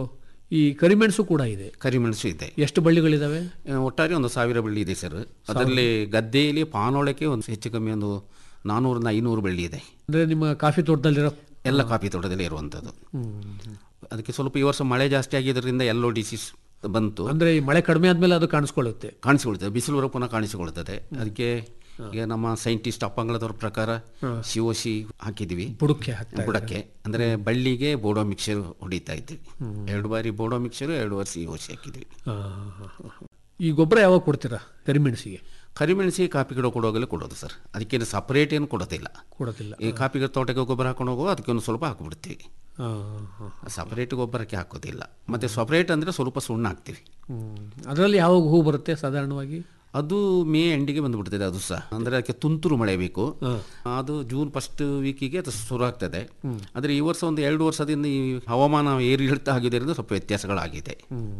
ಈ ಕರಿಮೆಣಸು ಕೂಡ ಇದೆ ಕರಿಮೆಣಸು ಇದೆ ಎಷ್ಟು ಬಳ್ಳಿಗಳಿದಾವೆ ಆ, ಒಟ್ಟಾರೆ ಒಂದು ಸಾವಿರ ಬಳ್ಳಿ ಇದೆ ಸರ್ ಅದರಲ್ಲಿ ಗದ್ದೆಯಲ್ಲಿ ಪಾನೋಳಕ್ಕೆ ಒಂದು ಹೆಚ್ಚು ಕಮ್ಮಿ ಒಂದು ನಾನ್ನೂರಿಂದ ಐನೂರು ಬಳ್ಳಿ ಇದೆ ಅಂದ್ರೆ ನಿಮ್ಮ ಕಾಫಿ ತೋಟದಲ್ಲಿರೋ ಎಲ್ಲ ಕಾಫಿ ತೋಟದಲ್ಲಿ ಇರುವಂಥದ್ದು ಅದಕ್ಕೆ ಸ್ವಲ್ಪ ಈ ವರ್ಷ ಮಳೆ ಜಾಸ್ತಿ ಆಗಿದ್ದರಿಂದ ಎಲ್ಲೋ ಡಿಸೀಸ್ ಬಂತು ಅಂದ್ರೆ ಈ ಮಳೆ ಕಡಿಮೆ ಆದ್ಮೇಲೆ ಅದು ಕಾಣಿಸ್ಕೊಳ್ಳುತ್ತೆ ಕಾಣಿಸಿಕೊಳ್ತದೆ ಬಿಸಿಲು ಬರೋ ಪುನಃ ಕಾಣಿಸಿಕೊಳ್ತದೆ ಅದಕ್ಕೆ ಈಗ ನಮ್ಮ ಸೈಂಟಿಸ್ಟ್ ಅಪ್ಪಂಗಳದವ್ರ ಪ್ರಕಾರ ಶಿವೋಶಿ ಹಾಕಿದ್ವಿ ಬುಡಕ್ಕೆ ಹಾಕ್ತಾ ಬುಡಕ್ಕೆ ಅಂದ್ರೆ ಬಳ್ಳಿಗೆ ಬೋಡೋ ಮಿಕ್ಸರ್ ಹೊಡಿತಾ ಇದ್ವಿ ಎರಡು ಬಾರಿ ಬೋಡೋ ಮಿಕ್ಸರ್ ಎರಡು ಬಾರಿ ಸಿಹೋಸಿ ಹಾಕಿದ್ವಿ ಆ, ಹ, ಹ, ಹ. ಈ ಗೊಬ್ಬರ ಯಾವಾಗ ಕೊಡ್ತೀರಾ ಕರಿಮೆಣಸಿಗೆ ಕರಿಮೆಣಸಿ ಕಾಫಿ ಗಿಡ ಕೊಡುವಾಗಲೇ ಕೊಡೋದು ಸರ್ ಅದಕ್ಕೇನು ಸಪರೇಟ್ ಏನು ಕೊಡೋದಿಲ್ಲ ಕೊಡೋದಿಲ್ಲ ಈ ಕಾಫಿ ಗಿಡ ತೋಟಕ್ಕೆ ಗೊಬ್ಬರ ಹಾಕೊಂಡು ಹೋಗೋ ಅದಕ್ಕೆ ಒಂದು ಸ್ವಲ್ಪ ಹಾಕಿಬಿಡ್ತೀವಿ ಆ, ಹ. ಸಪರೇಟ್ ಗೊಬ್ಬರಕ್ಕೆ ಹಾಕೋದಿಲ್ಲ ಮತ್ತೆ ಸಪರೇಟ್ ಅಂದರೆ ಸ್ವಲ್ಪ ಸುಣ್ಣ ಹಾಕ್ತೀವಿ ಹ್ಮ್. ಅದರಲ್ಲಿ ಯಾವಾಗ ಹೂ ಬರುತ್ತೆ ಸಾಧಾರಣವಾಗಿ ಅದು ಮೇ ಎಂಡಿಗೆ ಬಂದುಬಿಡ್ತದೆ ಅದು ಸಹ ಅಂದರೆ ಅದಕ್ಕೆ ತುಂತುರು ಮಳೆ ಬೇಕು ಅದು ಜೂನ್ ಫಸ್ಟ್ ವೀಕಿಗೆ ಅದು ಶುರು ಆಗ್ತದೆ ಆದರೆ ಈ ವರ್ಷ ಒಂದು ಎರಡು ವರ್ಷದಿಂದ ಈ ಹವಾಮಾನ ಏರಿಳಿತ ಆಗಿದ್ದರಿಂದ ಸ್ವಲ್ಪ ವ್ಯತ್ಯಾಸಗಳಾಗಿದೆ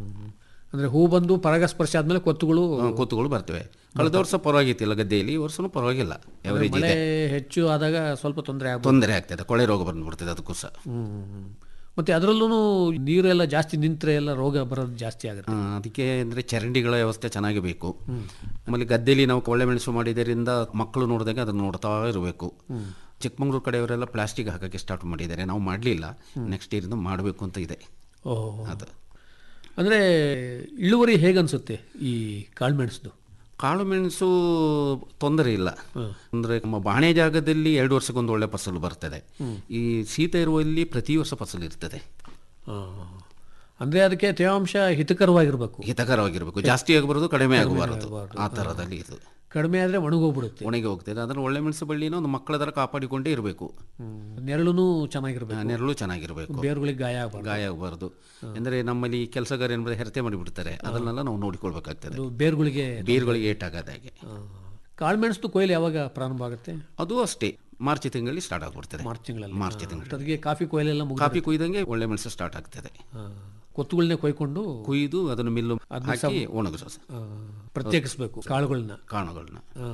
ಅಂದ್ರೆ ಹೂ ಬಂದು ಪರಾಗಸ್ಪರ್ಶ ಆದ್ಮೇಲೆ ಕೊತ್ತುಗಳು ಆ, ಕೂತುಗಳು ಬರ್ತವೆ ಕಳೆದ ವರ್ಷ ಪರವಾಗಿತ್ತಿಲ್ಲ ಗದ್ದೆಯಲ್ಲಿ ಈ ವರ್ಷನೂ ಪರವಾಗಿಲ್ಲ ಎವರೇಜ್ ಮಳೆ ಇದೆ ಹೆಚ್ಚು ಆದಾಗ ಸ್ವಲ್ಪ ತೊಂದರೆ ಆಗ್ಬೋದು ತೊಂದರೆ ಆಗ್ತದೆ ಕೊಳೆ ರೋಗ ಬಂದ್ಬಿಡ್ತದೆ ಅದಕ್ಕೂ ಸಹ ಹ್ಮ್. ಮತ್ತೆ ಅದರಲ್ಲೂ ನೀರೆಲ್ಲ ಜಾಸ್ತಿ ನಿಂತರೆ ಎಲ್ಲ ರೋಗ ಬರೋದು ಜಾಸ್ತಿ ಆಗುತ್ತೆ ಆ, ಅದಕ್ಕೆ ಅಂದರೆ ಚರಂಡಿಗಳ ವ್ಯವಸ್ಥೆ ಚೆನ್ನಾಗಿ ಬೇಕು ಆಮೇಲೆ ಗದ್ದೆಯಲ್ಲಿ ನಾವು ಕೊಳ್ಳೆ ಮೆಣಸು ಮಾಡಿದ್ದರಿಂದ ಮಕ್ಕಳು ನೋಡಿದಾಗ ಅದನ್ನು ನೋಡ್ತಾ ಇರಬೇಕು ಚಿಕ್ಕಮಂಗ್ಳೂರು ಕಡೆಯವರೆಲ್ಲ ಪ್ಲಾಸ್ಟಿಕ್ ಹಾಕೋಕ್ಕೆ ಸ್ಟಾರ್ಟ್ ಮಾಡಿದ್ದಾರೆ ನಾವು ಮಾಡಲಿಲ್ಲ ನೆಕ್ಸ್ಟ್ ಇಯರಿಂದ ಮಾಡಬೇಕು ಅಂತ ಇದೆ ಓಹ್ ಅದು ಅಂದ್ರೆ ಇಳುವರಿ ಹೇಗನ್ಸುತ್ತೆ ಈ ಕಾಳುಮೆಣಸ್ದು ಕಾಳು ಮೆಣಸು ತೊಂದರೆ ಇಲ್ಲ ಅಂದರೆ ನಮ್ಮ ಬಾಣೆ ಜಾಗದಲ್ಲಿ ಎರಡು ವರ್ಷಕ್ಕೊಂದು ಒಳ್ಳೆ ಫಸಲು ಬರ್ತದೆ ಈ ಶೀತ ಇರುವಲ್ಲಿ ಪ್ರತಿ ವರ್ಷ ಫಸಲು ಇರ್ತದೆ ಆ. ಅಂದ್ರೆ ಅದಕ್ಕೆ ತೇವಾಂಶ ಹಿತಕರವಾಗಿರ್ಬೇಕು ಹಿತಕರವಾಗಿರಬೇಕು ಜಾಸ್ತಿ ಆಗಬಾರದು ಕಡಿಮೆ ಆಗಬಾರದು ಆ ಥರದಲ್ಲಿ ಇದು ಕಡಿಮೆ ಆದ್ರೆ ಒಣಗೋಗ್ಬಿಡುತ್ತೆ ಒಣಗಿ ಹೋಗ್ತದೆ ಅದನ್ನು ಒಳ್ಳೆ ಮೆಣಸು ಬಳ್ಳಿನ ಒಂದು ಮಕ್ಕಳ ಥರ ಕಾಪಾಡಿಕೊಂಡೇ ಇರಬೇಕು ನೆರಳುನು ಚೆನ್ನಾಗಿರ್ಬೇಕು ನೆರಳು ಚೆನ್ನಾಗಿರಬೇಕು ಬೇರುಗಳಿಗೆ ಗಾಯ ಆಗಬಾರ್ದು ಗಾಯ ಆಗಬಾರ್ದು ಅಂದರೆ ನಮ್ಮಲ್ಲಿ ಕೆಲಸಗಾರ ಏನಾದ್ರೆ ಹೆರತೆ ಮಾಡಿಬಿಡ್ತಾರೆ ಅದನ್ನೆಲ್ಲ ನಾವು ನೋಡಿಕೊಳ್ಬೇಕಾಗ್ತದೆ ಅದು ಬೇರುಗಳಿಗೆ ಬೇರುಗಳಿಗೆ ಏಟಾಗದ ಹಾಗೆ ಕಾಳುಮೆಣಸ್ದು ಕೊಯ್ಲು ಯಾವಾಗ ಪ್ರಾರಂಭ ಆಗುತ್ತೆ ಅದು ಅಷ್ಟೇ ಮಾರ್ಚ್ ತಿಂಗಳಲ್ಲಿ ಸ್ಟಾರ್ಟ್ ಆಗ್ಬಿಡ್ತದೆ ಮಾರ್ಚ್ ತಿಂಗಳಲ್ಲಿ ಮಾರ್ಚ್ ತಿಂಗಳು ಅಷ್ಟೊತ್ತಿಗೆ ಕಾಫಿ ಕೊಯ್ಲೆಲ್ಲ ಮುಗಿ ಕಾಫಿ ಕುಯ್ದಂಗೆ ಒಳ್ಳೆ ಮೆಣಸು ಸ್ಟಾರ್ಟ್ ಆಗ್ತದೆ ಕೊತ್ತುಗಳನ್ನೇ ಕೊಯ್ಕೊಂಡು ಕುಯ್ದು ಅದನ್ನು ಮಿಲ್ಲು ಹಾಕಿ ಒಣಗಿಸೋ ಆ, ಪ್ರತ್ಯೇಕಿಸ್ಬೇಕು ಕಾಳುಗಳನ್ನ ಕಾಳುಗಳನ್ನ ಆ,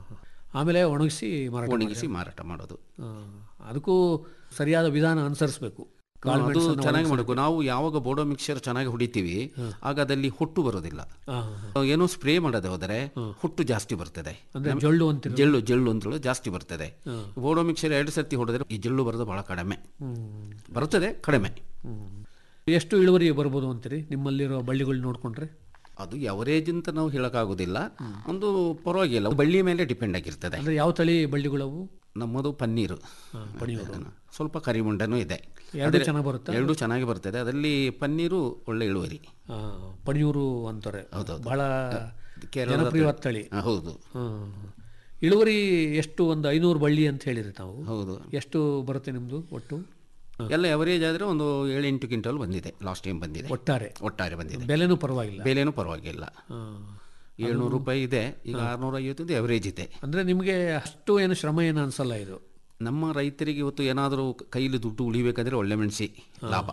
ಆಮೇಲೆ ಒಣಗಿಸಿ ಮಾರಾಟ ಒಣಗಿಸಿ ಮಾರಾಟ ಮಾಡೋದು ಆ, ಅದಕ್ಕೂ ಸರಿಯಾದ ವಿಧಾನ ಅನುಸರಿಸಬೇಕು ಕಾಳು ಅದು ಮೆಣಸನ್ನ ಚೆನ್ನಾಗಿ ಮಾಡಬೇಕು ನಾವು ಯಾವಾಗ ಬೋಡೋ ಮಿಕ್ಸರ್ ಚೆನ್ನಾಗಿ ಹೊಡಿತೀವಿ ಆಗ ಅದಲ್ಲಿ ಹುಟ್ಟು ಬರೋದಿಲ್ಲ ಆ, ಏನೋ ಸ್ಪ್ರೇ ಮಾಡದೆ ಹೋದರೆ ಹುಟ್ಟು ಜಾಸ್ತಿ ಬರ್ತದೆ ಅಂದ್ರೆ ಜೊಳ್ಳು ಅಂತೀರ ಜಳ್ಳು ಜಳ್ಳು ಅಂತೇಳಿ ಜಾಸ್ತಿ ಬರ್ತದೆ ಬೋಡೋ ಮಿಕ್ಸರ್ ಎರಡು ಸರ್ತಿ ಹೊಡೆದ್ರೆ ಈ ಜಳ್ಳು ಬರೋದು ಬಹಳ ಕಡಿಮೆ ಬರ್ತದೆ ಕಡಿಮೆ ಎಷ್ಟು ಇಳುವರಿ ಬರ್ಬೋದು ಅಂತೀರಿ ನಿಮ್ಮಲ್ಲಿರೋ ಬಳ್ಳಿಗಳು ನೋಡ್ಕೊಂಡ್ರೆ ಅದು ಎವರೇಜ್ ಅಂತ ನಾವು ಹೇಳೋಕ್ಕಾಗೋದಿಲ್ಲ ಒಂದು ಪರವಾಗಿಲ್ಲ ಬಳ್ಳಿ ಮೇಲೆ ಡಿಪೆಂಡ್ ಆಗಿರ್ತದೆ ಅಂದ್ರೆ ಯಾವ ತಳಿ ಬಳ್ಳಿಗಳವು ನಮ್ಮದು ಪನ್ನೀರು ಸ್ವಲ್ಪ ಕರಿಮುಂಡನೂ ಇದೆ ಎರಡು ಚೆನ್ನಾಗಿ ಬರುತ್ತಾ ಎರಡು ಚೆನ್ನಾಗಿ ಬರ್ತದೆ ಅದರಲ್ಲಿ ಪನ್ನೀರು ಒಳ್ಳೆ ಇಳುವರಿ ಆ, ಪಣಿಯೂರು ಅಂತಾರೆ ಬಹಳ ಕೇರಳದ ಜನಪ್ರಿಯವಾದ ತಳಿ ಆ, ಹೌದು ಹ್ಮ್. ಇಳುವರಿ ಎಷ್ಟು ಒಂದು ಐನೂರು ಬಳ್ಳಿ ಅಂತ ಹೇಳಿರಿ ತಾವು ಹೌದು ಎಷ್ಟು ಬರುತ್ತೆ ನಿಮ್ದು ಒಟ್ಟು ಎಲ್ಲ ಎವರೇಜ್ ಆದರೆ ಒಂದು ಏಳೆಂಟು ಕ್ವಿಂಟಲ್ ಬಂದಿದೆ ಲಾಸ್ಟ್ ಟೈಮ್ ಬಂದಿದೆ ಒಟ್ಟಾರೆ ಒಟ್ಟಾರೆ ಬಂದಿದೆ ಬೆಲೆನೂ ಪರವಾಗಿಲ್ಲ ಬೆಲೆನೂ ಪರವಾಗಿಲ್ಲ ಆ, ಏಳ್ನೂರು ರೂಪಾಯಿ ಇದೆ ಈಗ ಆರ್ನೂರ ಐವತ್ತು ಎವರೇಜ್ ಇದೆ ಅಂದ್ರೆ ನಿಮಗೆ ಅಷ್ಟು ಏನು ಶ್ರಮ ಏನು ಅನ್ಸಲ್ಲ ಇದು ನಮ್ಮ ರೈತರಿಗೆ ಇವತ್ತು ಏನಾದರೂ ಕೈಲಿ ದುಡ್ಡು ಉಳಿಬೇಕಂದ್ರೆ ಒಳ್ಳೆ ಮೆಣಸಿ ಲಾಭ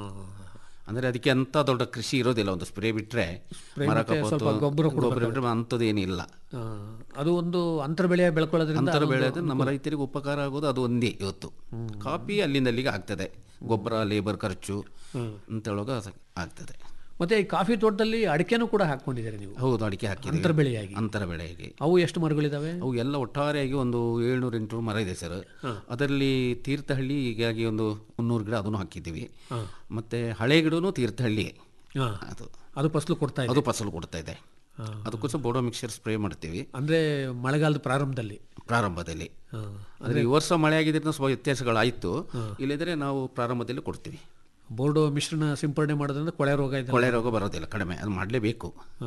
ಅಂದರೆ ಅದಕ್ಕೆ ಅಂಥ ದೊಡ್ಡ ಕೃಷಿ ಇರೋದಿಲ್ಲ ಒಂದು ಸ್ಪ್ರೇ ಬಿಟ್ಟರೆ ಮರ ಸ್ವಲ್ಪ ಕಪ್ಪತ್ತು ಗೊಬ್ಬರ ಗೊಬ್ಬರ ಬಿಟ್ಟರೆ ಅಂಥದ್ದೇನಿಲ್ಲ ಆ, ಅದು ಒಂದು ಅಂತರ ಬೆಳೆ ಬೆಳ್ಕೊಳ್ಳೋದ್ರಿಂದ ಅಂತರ ಬೆಳೆದು ನಮ್ಮ ರೈತರಿಗೆ ಉಪಕಾರ ಆಗೋದು ಅದು ಒಂದೇ ಇವತ್ತು ಕಾಫಿ ಅಲ್ಲಿಂದ ಅಲ್ಲಿಗೆ ಆಗ್ತದೆ ಗೊಬ್ಬರ ಲೇಬರ್ ಖರ್ಚು ಅಂತೇಳುವಾಗ ಆಗ್ತದೆ ಮತ್ತೆ ಈ ಕಾಫಿ ತೋಟದಲ್ಲಿ ಅಡಿಕೆನೂ ಕೂಡ ಹಾಕೊಂಡಿದ್ದೀರಿ ನೀವು ಹೌದು ಅಡಿಕೆ ಹಾಕಿದ್ದೀವಿ ಅಂತರ ಬೆಳೆಯಾಗಿ ಅಂತರ ಬೆಳೆಗೆ ಅವು ಎಷ್ಟು ಮರಗಳಿದಾವೆ ಅವು ಎಲ್ಲ ಒಟ್ಟಾರೆಯಾಗಿ ಒಂದು ಏಳ್ನೂರು ಎಂಟುನೂರು ಮರ ಇದೆ ಸರ್ ಅದರಲ್ಲಿ ತೀರ್ಥಹಳ್ಳಿ ಹೀಗಾಗಿ ಒಂದು ಮುನ್ನೂರು ಗಿಡ ಅದನ್ನು ಹಾಕಿದ್ದೀವಿ ಮತ್ತೆ ಹಳೆ ಗಿಡನೂ ತೀರ್ಥಹಳ್ಳಿಯೇ ಹಾ. ಅದು ಅದು ಫಸಲು ಕೊಡ್ತಾ ಇದೆ ಅದು ಫಸಲು ಕೊಡ್ತಾ ಇದೆ ಅದಕ್ಕೋಸ್ಕರ ಬೋಡೋ ಮಿಕ್ಸರ್ ಸ್ಪ್ರೇ ಮಾಡ್ತೀವಿ ಅಂದ್ರೆ ಮಳೆಗಾಲದ ಪ್ರಾರಂಭದಲ್ಲಿ ಪ್ರಾರಂಭದಲ್ಲಿ ಹಾ. ಅಂದರೆ ಈ ವರ್ಷ ಮಳೆ ಆಗಿದ್ದರಿಂದ ಸ್ವಲ್ಪ ವ್ಯತ್ಯಾಸಗಳಾಯಿತು ಇಲ್ಲದ್ರೆ ನಾವು ಪ್ರಾರಂಭದಲ್ಲಿ ಕೊಡ್ತೀವಿ ಬೋರ್ಡೋ ಮಿಶ್ರಣ ಸಿಂಪಡಣೆ ಮಾಡೋದ್ರಿಂದ ಕೊಳೆ ರೋಗ ಇದೆ ಕೊಳೆ ರೋಗ ಬರೋದಿಲ್ಲ ಕಡಿಮೆ ಅದು ಮಾಡಲೇಬೇಕು ಆ,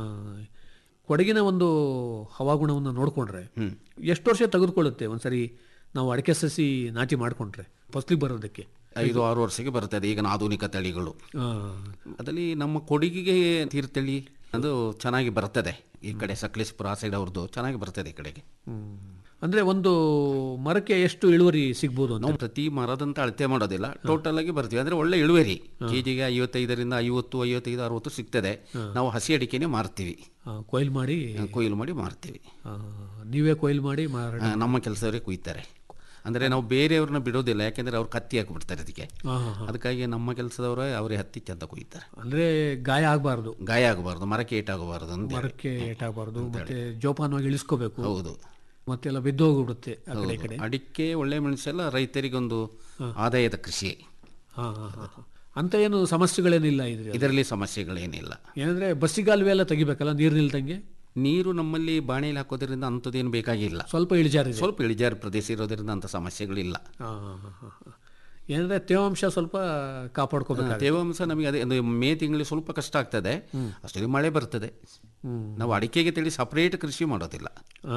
ಕೊಡಗಿನ ಒಂದು ಹವಾಗುಣವನ್ನು ನೋಡಿಕೊಂಡ್ರೆ ಎಷ್ಟು ವರ್ಷ ತೆಗೆದುಕೊಳ್ಳುತ್ತೆ ಒಂದ್ಸರಿ ನಾವು ಅಡಿಕೆ ಸಸಿ ನಾಟಿ ಮಾಡಿಕೊಂಡ್ರೆ ಫಸ್ಲಿಗೆ ಬರೋದಕ್ಕೆ ಐದು ಆರು ವರ್ಷಕ್ಕೆ ಬರ್ತದೆ ಈಗಿನ ಆಧುನಿಕ ತಳಿಗಳು ಆ, ಅದರಲ್ಲಿ ನಮ್ಮ ಕೊಡಗಿಗೆ ತೀರ್ಥಹಳ್ಳಿ ಅದು ಚೆನ್ನಾಗಿ ಬರ್ತದೆ ಈ ಕಡೆ ಸಕಲೇಶ್ಪುರ ಆ ಸೈಡ್ ಅವ್ರದ್ದು ಚೆನ್ನಾಗಿ ಬರ್ತದೆ ಈ ಕಡೆಗೆ ಹ್ಮ್. ಅಂದ್ರೆ ಒಂದು ಮರಕ್ಕೆ ಎಷ್ಟು ಇಳುವರಿ ಸಿಗ್ಬೋದು ಅಂತ ನಾವು ಪ್ರತಿ ಮರದಂತ ಅಳತೆ ಮಾಡೋದಿಲ್ಲ ಟೋಟಲ್ ಆಗಿ ಬರ್ತೀವಿ ಅಂದ್ರೆ ಒಳ್ಳೆ ಇಳುವರಿ ಕೆಜಿಗೆ ಐವತ್ತೈದರಿಂದ ಐವತ್ತು ಐವತ್ತೈದು ಅರವತ್ತು ಸಿಗ್ತದೆ ನಾವು ಹಸಿ ಅಡಿಕೆನೇ ಮಾರ್ತೀವಿ ಆ, ಕೊಯ್ಲು ಮಾಡಿ ಕೊಯ್ಲು ಮಾಡಿ ಮಾರ್ತೀವಿ ಆ, ನೀವೇ ಕೊಯ್ಲು ಮಾಡಿ ಮಾರಾಟ ಆ, ನಮ್ಮ ಕೆಲಸವರೇ ಕುಯ್ತಾರೆ ಅಂದ್ರೆ ನಾವು ಬೇರೆಯವ್ರನ್ನ ಬಿಡೋದಿಲ್ಲ ಯಾಕೆಂದ್ರೆ ಅವ್ರು ಕತ್ತಿ ಹಾಕಿಬಿಡ್ತಾರೆ ಅದಕ್ಕೆ ಆ, ಹಾ, ಹಾ. ಅದಕ್ಕಾಗಿ ನಮ್ಮ ಕೆಲಸದವರೇ ಅವರೇ ಹತ್ತಿ ಚಂದ ಕುಯ್ತಾರೆ ಅಂದ್ರೆ ಗಾಯ ಆಗಬಾರ್ದು ಗಾಯ ಆಗಬಾರ್ದು ಮರಕ್ಕೆ ಏಟಾಗಬಾರ್ದು ಅಂತ ಮರಕ್ಕೆ ಏಟಾಗಬಾರ್ದು ಮತ್ತೆ ಜೋಪಾನವಾಗಿ ಇಳಿಸ್ಕೋಬೇಕು ಹೌದು ಮತ್ತೆ ಎಲ್ಲ ಬಿದ್ದು ಹೋಗ್ಬಿಡುತ್ತೆ ಆ ಕಡೆ ಈ ಕಡೆ ಅಡಿಕೆ ಒಳ್ಳೆ ಮೆಣಸೆಲ್ಲ ರೈತರಿಗೆ ಒಂದು ಆದಾಯದ ಕೃಷಿ ಹಾ ಹಾ ಹಾ ಹಾ. ಅಂತ ಏನು ಸಮಸ್ಯೆಗಳೇನಿಲ್ಲ ಇದ್ರಿ ಇದರಲ್ಲಿ ಸಮಸ್ಯೆಗಳೇನಿಲ್ಲ ಏನಂದ್ರೆ ಬಸ್ಸಿಗಾಲುವೆ ಎಲ್ಲ ತೆಗಿಬೇಕಲ್ಲ ನೀರು ನಿಲ್ದಂಗೆ ನೀರು ನಮ್ಮಲ್ಲಿ ಬಾಣೆಯಲ್ಲಿ ಹಾಕೋದ್ರಿಂದ ಅಂಥದ್ದೇನು ಬೇಕಾಗಿಲ್ಲ ಸ್ವಲ್ಪ ಇಳಿಜಾರಿದೆ ಸ್ವಲ್ಪ ಇಳಿಜಾರು ಪ್ರದೇಶ ಇರೋದ್ರಿಂದ ಅಂಥ ಸಮಸ್ಯೆಗಳಿಲ್ಲ ಹಾ, ಹಾ, ಹಾ, ಹಾ, ಹಾ. ಏನಂದ್ರೆ ತೇವಾಂಶ ಸ್ವಲ್ಪ ಕಾಪಾಡ್ಕೋಬೇಕು ತೇವಾಂಶ ನಮಗೆ ಅದೇ ಒಂದು ಮೇ ತಿಂಗಳಿಗೆ ಸ್ವಲ್ಪ ಕಷ್ಟ ಆಗ್ತದೆ ಅಷ್ಟರಲ್ಲಿ ಮಳೆ ಬರ್ತದೆ ನಾವು ಅಡಿಕೆಗೆ ತಿಳಿ ಸಪರೇಟ್ ಕೃಷಿ ಮಾಡೋದಿಲ್ಲ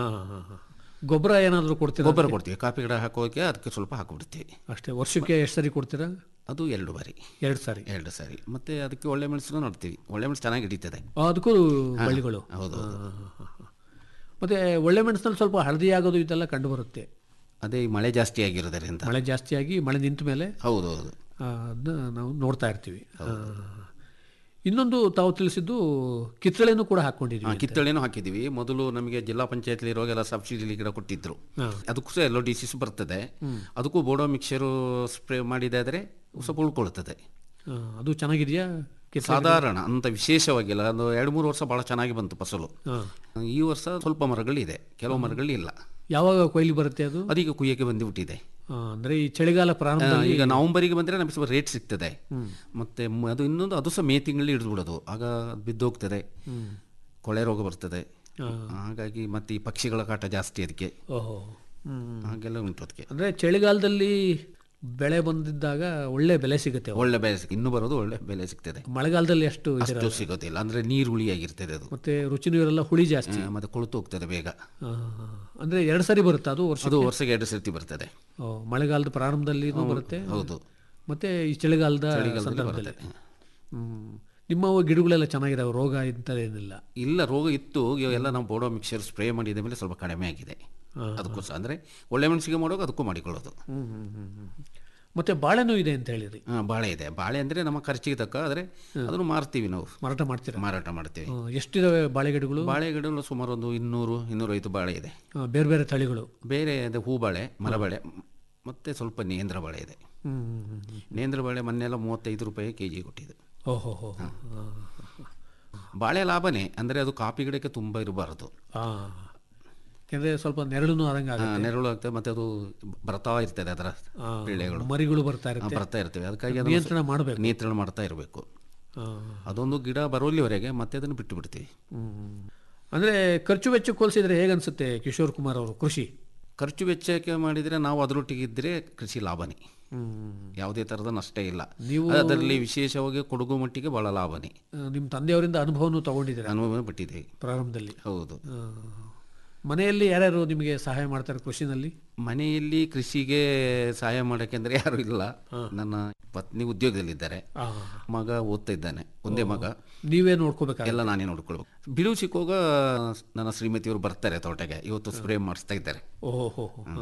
ಗೊಬ್ಬರ ಏನಾದರೂ ಕೊಡ್ತೀರಾ ಗೊಬ್ಬರ ಕೊಡ್ತೀವಿ ಕಾಫಿ ಗಿಡ ಹಾಕೋಕೆ ಅದಕ್ಕೆ ಸ್ವಲ್ಪ ಹಾಕಿಬಿಡ್ತೀವಿ ಅಷ್ಟೇ ವರ್ಷಕ್ಕೆ ಎಷ್ಟು ಸರಿ ಕೊಡ್ತೀರಾ ಅದು ಎರಡು ಬಾರಿ ಎರಡು ಸಾರಿ ಎರಡು ಸಾರಿ ಮತ್ತೆ ಅದಕ್ಕೆ ಒಳ್ಳೆ ಮೆಣಸನ್ನು ನೋಡ್ತೀವಿ ಒಳ್ಳೆ ಮೆಣಸು ಚೆನ್ನಾಗಿ ಹಿಡಿತದೆ ಅದಕ್ಕೂ ಬಳ್ಳಿಗಳು ಹೌದು ಮತ್ತೆ ಒಳ್ಳೆ ಮೆಣಸಿನಲ್ಲಿ ಸ್ವಲ್ಪ ಹಳದಿ ಆಗೋದು ಇದೆಲ್ಲ ಕಂಡು ಬರುತ್ತೆ ಅದೇ ಈ ಮಳೆ ಜಾಸ್ತಿ ಆಗಿರೋದರಿಂದ ಮಳೆ ಜಾಸ್ತಿಯಾಗಿ ಮಳೆ ನಿಂತ ಮೇಲೆ ಹೌದು ಹೌದು ಆ, ಅದನ್ನ ನಾವು ನೋಡ್ತಾ ಇರ್ತೀವಿ ಆ. ಇನ್ನೊಂದು ತಾವು ತಿಳಿಸಿದ್ದು ಕಿತ್ತಳೆನೂ ಕೂಡ ಹಾಕೊಂಡಿದ್ವಿ ಹಾ, ಕಿತ್ತಳೆನೂ ಹಾಕಿದ್ದೀವಿ ಮೊದಲು ನಮಗೆ ಜಿಲ್ಲಾ ಪಂಚಾಯತ್ಲಿ ಇರುವಾಗೆಲ್ಲ ಸಬ್ಸಿಡಿ ಗಿಡ ಕೊಟ್ಟಿದ್ರು ಅದಕ್ಕೂ ಸಹ ಎಲ್ಲೋ ಡಿಸೀಸ್ ಬರ್ತದೆ ಅದಕ್ಕೂ ಬೋಡೋ ಮಿಕ್ಸರು ಸ್ಪ್ರೇ ಮಾಡಿದಾದರೆ ಸ್ವಲ್ಪ ಉಳ್ಕೊಳ್ತದೆ ಆ, ಅದು ಚೆನ್ನಾಗಿದೆಯಾ ಕಿತ್ತಳೆ ಸಾಧಾರಣ ಅಂತ ವಿಶೇಷವಾಗಿಲ್ಲ ಒಂದು ಎರಡು ಮೂರು ವರ್ಷ ಭಾಳ ಚೆನ್ನಾಗಿ ಬಂತು ಫಸಲು ಈ ವರ್ಷ ಸ್ವಲ್ಪ ಮರಗಳಿದೆ ಕೆಲವು ಮರಗಳಿಲ್ಲ ಯಾವಾಗ ಕೊಯ್ಲಿ ಬರುತ್ತೆ ಅದು ಅದೀಗ ಕುಯ್ಯಕ್ಕೆ ಬಂದುಬಿಟ್ಟಿದೆ ಆ, ಅಂದ್ರೆ ಈ ಚಳಿಗಾಲ ಪ್ರಾರಂಭ ಆ, ಈಗ ನವಂಬರಿಗೆ ಬಂದರೆ ನಮಗೆ ಸ್ವಲ್ಪ ರೇಟ್ ಸಿಗ್ತದೆ ಮತ್ತೆ ಮ- ಅದು ಇನ್ನೊಂದು ಅದು ಸಹ ಮೇ ತಿಂಗಳಲ್ಲಿ ಹಿಡಿದು ಬಿಡೋದು ಆಗ ಅದು ಬಿದ್ದೋಗ್ತದೆ ಕೊಳೆ ರೋಗ ಬರ್ತದೆ ಹಾಗಾಗಿ ಮತ್ತೆ ಈ ಪಕ್ಷಿಗಳ ಕಾಟ ಜಾಸ್ತಿ ಅದಕ್ಕೆ ಓಹೋ ಹ್ಮ್. ಹಾಗೆಲ್ಲ ಉಂಟು ಅದಕ್ಕೆ ಅಂದ್ರೆ ಚಳಿಗಾಲದಲ್ಲಿ ಬೆಳೆ ಬಂದಿದ್ದಾಗ ಒಳ್ಳೆ ಬೆಲೆ ಸಿಗುತ್ತೆ ಅವಾಗ. ಒಳ್ಳೆ ಬೆಲೆ ಸಿಗ್ ಇನ್ನು ಬರೋದು ಒಳ್ಳೆ ಬೆಲೆ ಸಿಗ್ತದೆ ಮಳೆಗಾಲದಲ್ಲಿ ಅಷ್ಟು ಇದಿರಲ್ಲ. ಅಷ್ಟು ಸಿಗೋದಿಲ್ಲ ಅಂದ್ರೆ ನೀರು ಹುಳಿಯಾಗಿರ್ತದೆ ಅದು ಮತ್ತೆ ರುಚಿನೂ ಇರಲ್ಲ ಹುಳಿ ಜಾಸ್ತಿ ಆ, ಮತ್ತೆ ಕೊಳುತು ಹೋಗ್ತದೆ ಬೇಗ ಆ, ಅಂದ್ರೆ ಎರಡು ಸರಿ ಬರುತ್ತೆ ಅದು ವರ್ಷ ಅದು ವರ್ಷಕ್ಕೆ ಎರಡು ಸರ್ತಿ ಬರ್ತದೆ ಮಳೆಗಾಲದ ಪ್ರಾರಂಭದಲ್ಲಿ ಬರುತ್ತೆ ಹೌದು ಮತ್ತೆ ಈ ಚಳಿಗಾಲದ ಚಳಿಗಾಲದಲ್ಲಿ ಸಂದರ್ಭದಲ್ಲಿ ಬರ್ತದೆ ಹ್ಮ್. ನಿಮ್ಮ ಗಿಡಗಳೆಲ್ಲ ಚೆನ್ನಾಗಿದಾವೆ ರೋಗ ಇಂಥದ್ದೇನಿಲ್ಲ ಇಲ್ಲ ರೋಗ ಇತ್ತು ಈಗ ಎಲ್ಲ ನಾವು ಬೋಡೋ ಮಿಕ್ಸರ್ ಸ್ಪ್ರೇ ಮಾಡಿದ ಮೇಲೆ ಸ್ವಲ್ಪ ಕಡಿಮೆ ಆಗಿದೆ ಅದಕ್ಕೋಸ್ಕರ ಅಂದ್ರೆ ಒಳ್ಳೆ ಮೆಣಸಿಗೆ ಮಾಡೋಕೆ ಅದಕ್ಕೂ ಮಾಡಿಕೊಳ್ಳೋದು ಮತ್ತೆ ಬಾಳೆನೂ ಇದೆ ಅಂತ ಹೇಳಿದ್ರಿ ಹಾ, ಬಾಳೆ ಇದೆ ಬಾಳೆ ಅಂದ್ರೆ ನಮ್ಮ ಖರ್ಚಿಗೆ ತಕ್ಕ ಆದರೆ ಅದನ್ನು ಮಾರ್ತೀವಿ ನಾವು ಮಾರಾಟ ಮಾಡ್ತೀರಾ ಮಾರಾಟ ಮಾಡ್ತೀವಿ ಆ, ಎಷ್ಟಿದಾವೆ ಬಾಳೆ ಗಿಡಗಳು ಬಾಳೆ ಗಿಡಗಳು ಸುಮಾರು ಒಂದು ಇನ್ನೂರು ಇನ್ನೂರೈವತ್ತು ಬಾಳೆ ಇದೆ ಆ, ಬೇರೆ ಬೇರೆ ತಳಿಗಳು ಬೇರೆ ಅದು ಹೂ ಬಾಳೆ ಮರಬಾಳೆ ಮತ್ತೆ ಸ್ವಲ್ಪ ನೇಂದ್ರ ಬಾಳೆ ಇದೆ ಹ್ಮ್ ಹ್ಮ್, ಹ್ಮ್, ಹ್ಮ್. ನೇಂದ್ರ ಬಾಳೆ ಮೊನ್ನೆಲ್ಲ ಮೂವತ್ತೈದು ರೂಪಾಯಿ ಕೆ ಜಿ ಕೊಟ್ಟಿದ್ದು ಓಹೋ ಹೋ ಹೋ. ಬಾಳೆ ಲಾಭನೇ ಅಂದರೆ ಅದು ಕಾಫಿ ಗಿಡಕ್ಕೆ ತುಂಬ ಇರಬಾರ್ದು ಆ. ಯಾಕಂದ್ರೆ ಸ್ವಲ್ಪ ನೆರಳು ಆದಂಗೆ ಆ, ಆಗುತ್ತೆ ನೆರಳು ಆಗ್ತದೆ ಮತ್ತೆ ಅದು ಬರ್ತಾ ಇರ್ತದೆ ಅದರ ಆ, ಪಿಳ್ಳೆಗಳು ಮರಿಗಳು ಬರ್ತಾ ಆ, ಇರುತ್ತೆ ಬರ್ತಾ ಇರ್ತವೆ ಅದಕ್ಕಾಗಿ ಅದನ್ನು ನಿಯಂತ್ರಣ ಮಾಡಬೇಕು ನಿಯಂತ್ರಣ ಮಾಡ್ತಾ ಇರಬೇಕು ಆ. ಅದೊಂದು ಗಿಡ ಬರೋಲ್ಲಿವರೆಗೆ ಮತ್ತೆ ಅದನ್ನು ಬಿಟ್ಟು ಬಿಡ್ತೀವಿ ಹ್ಮ್. ಅಂದ್ರೆ ಖರ್ಚು ವೆಚ್ಚಕ್ಕೆ ಹೋಲಿಸಿದ್ರೆ ಹೇಗನ್ಸುತ್ತೆ ಕಿಶೋರ್ ಕುಮಾರ್ ಅವರು ಕೃಷಿ ಖರ್ಚು ವೆಚ್ಚಕ್ಕೆ ಮಾಡಿದರೆ ನಾವು ಅದರೊಟ್ಟಿಗೆ ಇದ್ದರೆ ಕೃಷಿ ಲಾಭನೇ ಹ್ಮ್. ಯಾವುದೇ ಥರದ ನಷ್ಟ ಇಲ್ಲ ನೀವು- ಅದರಲ್ಲಿ ವಿಶೇಷವಾಗಿ ಕೊಡಗು ಮಟ್ಟಿಗೆ ಬಹಳ ಲಾಭನೇ ಆ, ನಿಮ್ಮ ತಂದೆಯವರಿಂದ ಅನುಭವನೂ ತಗೊಂಡಿದ್ದೀರಾ ಅನುಭವ ಬಿಟ್ಟಿದೆ ಪ್ರಾರಂಭದಲ್ಲಿ ಹೌದು ಆ. ಮನೆಯಲ್ಲಿ ಯಾರ್ಯಾರು ನಿಮಗೆ ಸಹಾಯ ಮಾಡ್ತಾರೆ ಕೃಷಿನಲ್ಲಿ ಮನೆಯಲ್ಲಿ ಕೃಷಿಗೆ ಸಹಾಯ ಮಾಡೋಕ್ಕೆ ಅಂದರೆ ಯಾರು ಇಲ್ಲ ನನ್ನ ಪತ್ನಿ ಉದ್ಯೋಗದಲ್ಲಿದ್ದಾರೆ ಆ. ಮಗ ಓದ್ತಾ ಇದ್ದಾನೆ ಒಂದೇ ಮಗ ನೀವೇ ನೋಡ್ಕೋಬೇಕಾಗ ಎಲ್ಲ ನಾನೇ ನೋಡ್ಕೊಳ್ಬೇಕು ಬಿಡುವು ಸಿಕ್ಕುವಾಗ ನನ್ನ ಶ್ರೀಮತಿಯವರು ಬರ್ತಾರೆ ತೋಟಗೆ ಇವತ್ತು ಸ್ಪ್ರೇ ಮಾಡಿಸ್ತಾ ಇದ್ದಾರೆ ಓಹೋ ಹೋ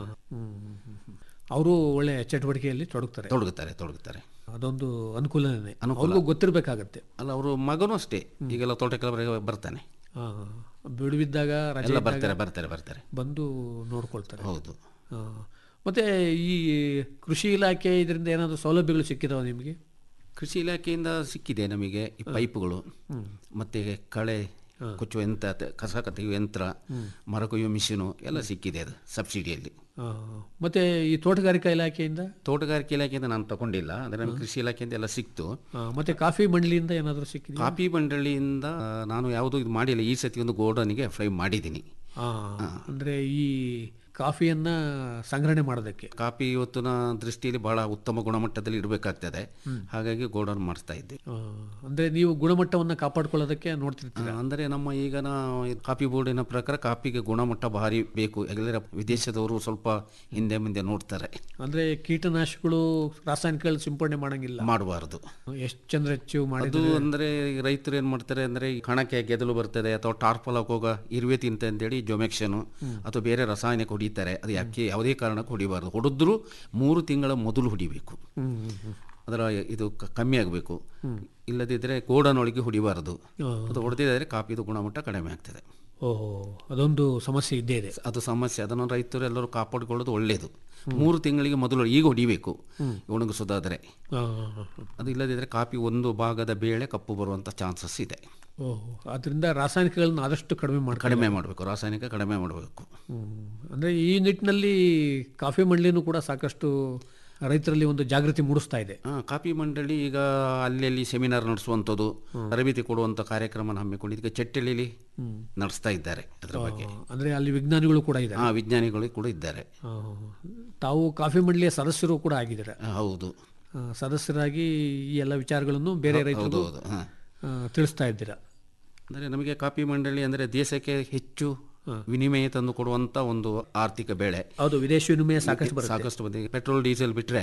ಅವರು ಒಳ್ಳೆ ಚಟುವಟಿಕೆಯಲ್ಲಿ ತೊಡಗ್ತಾರೆ ತೊಡಗುತ್ತಾರೆ ತೊಡಗುತ್ತಾರೆ ಅದೊಂದು ಅನುಕೂಲನೇ ಅನುಕೂಲ. ಅವ್ರಿಗೂ ಗೊತ್ತಿರಬೇಕಾಗತ್ತೆ ಅಲ್ಲ ಅವರು ಮಗನೂ ಅಷ್ಟೇ ಈಗೆಲ್ಲ ತೋಟಕ್ಕೆಲ್ಲ ಬರ್ತಾನೆ ಆ, ಬಿಡುವಿದ್ದಾಗ ರಜೆ ಎಲ್ಲ ಇದ್ದಾಗ ಬರ್ತಾರೆ ಬರ್ತಾರೆ ಬರ್ತಾರೆ ಬಂದು ನೋಡ್ಕೊಳ್ತಾರೆ ಹೌದು ಆ. ಮತ್ತೆ ಈ ಕೃಷಿ ಇಲಾಖೆ ಇದರಿಂದ ಏನಾದರೂ ಸೌಲಭ್ಯಗಳು ಸಿಕ್ಕಿದಾವ ನಿಮಗೆ ಕೃಷಿ ಇಲಾಖೆಯಿಂದ ಸಿಕ್ಕಿದೆ ನಮಗೆ ಈ ಪೈಪ್ಗಳು ಮತ್ತೆ ಕಳೆ ಕೊಚ್ಚುವ ಯಂತ್ರ ತ- ಕಸ ಕತೆಯುವ ಯಂತ್ರ ಮರ ಕೊಯ್ಯುವ ಮಿಷಿನು ಎಲ್ಲ ಸಿಕ್ಕಿದೆ ಅದು ಸಬ್ಸಿಡಿಯಲ್ಲಿ ಆ, ಮತ್ತೆ ಈ ತೋಟಗಾರಿಕಾ ಇಲಾಖೆಯಿಂದ ತೋಟಗಾರಿಕೆ ಇಲಾಖೆಯಿಂದ ನಾನು ತಗೊಂಡಿಲ್ಲ ಅಂದರೆ ನಮಗೆ ಕೃಷಿ ಇಲಾಖೆಯಿಂದ ಎಲ್ಲ ಸಿಕ್ತು ಆ, ಮತ್ತೆ ಕಾಫಿ ಮಂಡಳಿಯಿಂದ ಏನಾದರೂ ಸಿಕ್ಕಿದೆಯಾ ಕಾಫಿ ಮಂಡಳಿಯಿಂದ ಆ, ನಾನು ಯಾವುದೂ ಇದು ಮಾಡಿಲ್ಲ ಈ ಸತಿ ಒಂದು ಗೋಡನಿಗೆ ಫ್ರೈ ಮಾಡಿದ್ದೀನಿ ಆ, ಅಂದ್ರೆ ಈ ಕಾಫಿಯನ್ನ ಸಂಗ್ರಹಣೆ ಮಾಡೋದಕ್ಕೆ ಕಾಫಿ ಇವತ್ತಿನ ದೃಷ್ಟಿಯಲ್ಲಿ ಬಹಳ ಉತ್ತಮ ಗುಣಮಟ್ಟದಲ್ಲಿ ಇಡಬೇಕಾಗ್ತದೆ ಹಾಗಾಗಿ ಗೋಡನ್ ಮಾಡಿಸ್ತಾ ಇದ್ದೆ ಆ, ಅಂದ್ರೆ ನೀವು ಗುಣಮಟ್ಟವನ್ನ ಕಾಪಾಡ್ಕೊಳ್ಳೋದಕ್ಕೆ ನೋಡ್ತಿರ್ತೀರ ಆ, ಅಂದರೆ ನಮ್ಮ ಈಗಿನ ಈ ಕಾಫಿ ಬೋರ್ಡಿನ ಪ್ರಕಾರ ಕಾಫಿಗೆ ಗುಣಮಟ್ಟ ಭಾರಿ ಬೇಕು ಎಲ್ಲರ ವಿದೇಶದವರು ಸ್ವಲ್ಪ ಹಿಂದೆ ಮುಂದೆ ನೋಡ್ತಾರೆ ಅಂದ್ರೆ ಕೀಟನಾಶಕಗಳು ರಾಸಾಯನಿಕಗಳು ಸಿಂಪಡಣೆ ಮಾಡಂಗಿಲ್ಲ ಮಾಡಬಾರ್ದು ಎಷ್ಟು ಚಂದ್ರ ಹೆಚ್ಚು ಅದು ಮಾಡಿದ್ರೆ ಅಂದರೆ ರೈತರು ಏನು ಮಾಡ್ತಾರೆ ಅಂದರೆ ಈ ಕಣಕ್ಕೆ ಗೆದಲು ಬರ್ತದೆ ಅಥವಾ ಟಾರ್ಪಲ್ ಹೋಗ ಇರುವೆ ತಿಂತ ಅಂತೇಳಿ ಜೊಮೆಕ್ಷನು ಅಥವಾ ಬೇರೆ ರಾಸಾಯನಿಕ ಹೊಡಿತಾರೆ ಅದು ಯಾಕೆ ಯಾವುದೇ ಕಾರಣಕ್ಕೆ ಹೊಡಿಬಾರ್ದು ಹೊಡೆದ್ರು ಮೂರು ತಿಂಗಳ ಮೊದಲು ಹೊಡಿಬೇಕು ಹ್ಮ್, ಹ್ಮ್, ಹ್ಮ್. ಅದರ ಇದು ಕ- ಕಮ್ಮಿ ಆಗಬೇಕು ಇಲ್ಲದಿದ್ದರೆ ಗೋಡನೊಳಗೆ ಹೊಡಿಬಾರ್ದು ಆ, ಅದು ಹೊಡೆದಿದ್ದರೆ ಕಾಫಿದು ಗುಣಮಟ್ಟ ಕಡಿಮೆ ಆಗ್ತದೆ ಓಹೋ ಅದೊಂದು ಸಮಸ್ಯೆ ಇದ್ದೇ ಇದೆ ಅದು ಸಮಸ್ಯೆ ಅದನ್ನು ರೈತರು ಎಲ್ಲರೂ ಕಾಪಾಡಿಕೊಳ್ಳೋದು ಒಳ್ಳೆಯದು ಮೂರು ತಿಂಗಳಿಗೆ ಮೊದಲು ಈಗ ಹೊಡಿಬೇಕು ಒಣಗಿಸೋದಾದರೆ ಆ, ಆ, ಆ. ಅದು ಇಲ್ಲದಿದ್ದರೆ ಕಾಫಿ ಒಂದು ಭಾಗದ ಬೇಳೆ ಕಪ್ಪು ಬರುವಂಥ ಚಾನ್ಸಸ್ ಇದೆ ಓಹೋ ಅದರಿಂದ ರಾಸಾಯನಿಕಗಳನ್ನ ಆದಷ್ಟು ಕಡಿಮೆ ಮಾಡ್ತಾರೆ ಕಡಿಮೆ ಮಾಡಬೇಕು ರಾಸಾಯನಿಕ ಕಡಿಮೆ ಮಾಡಬೇಕು ಹ್ಮ್. ಅಂದ್ರೆ ಈ ನಿಟ್ಟಿನಲ್ಲಿ ಕಾಫಿ ಮಂಡಳಿನೂ ಕೂಡ ಸಾಕಷ್ಟು ರೈತರಲ್ಲಿ ಒಂದು ಜಾಗೃತಿ ಮೂಡಿಸ್ತಾ ಇದೆ ಕಾಫಿ ಮಂಡಳಿ ಈಗ ಅಲ್ಲಿ ಸೆಮಿನಾರ್ ನಡೆಸುವಂಥದ್ದು ತರಬೇತಿ ಕೊಡುವಂಥ ಕಾರ್ಯಕ್ರಮ ಹಮ್ಮಿಕೊಂಡು ಇದಕ್ಕೆ ಚಟ್ಟಳಿಲಿ ನಡೆಸ್ತಾ ಇದ್ದಾರೆ ಅದರ ಬಗ್ಗೆ ಆ, ಅಂದ್ರೆ ಅಲ್ಲಿ ವಿಜ್ಞಾನಿಗಳು ಕೂಡ ಇದ್ದಾರೆ ಆ ವಿಜ್ಞಾನಿಗಳು ಕೂಡ ಇದ್ದಾರೆ ಆ, ತಾವು ಕಾಫಿ ಮಂಡಳಿಯ ಸದಸ್ಯರು ಕೂಡ ಆಗಿದ್ದಾರೆ ಆ, ಹೌದು ಆ, ಸದಸ್ಯರಾಗಿ ಈ ಎಲ್ಲ ವಿಚಾರಗಳನ್ನು ಬೇರೆ ಹೌದು ರೈತರು ಹೌದು ಹಾಂ ತಿಳಿಸ್ತಾ ಇದ್ದೀರಾ ಅಂದರೆ ನಮಗೆ ಕಾಫಿ ಮಂಡಳಿ ಅಂದರೆ ದೇಶಕ್ಕೆ ಹೆಚ್ಚು ವಿನಿಮಯ ತಂದು ಕೊಡುವಂಥ ಒಂದು ಆರ್ಥಿಕ ಬೆಳೆ ಹೌದು ವಿದೇಶಿ ವಿನಿಮಯ ಸಾಕಷ್ಟು ಬರುತ್ತೆ ಸಾಕಷ್ಟು ಬಂದಿದೆ ಪೆಟ್ರೋಲ್ ಡೀಸೆಲ್ ಬಿಟ್ಟರೆ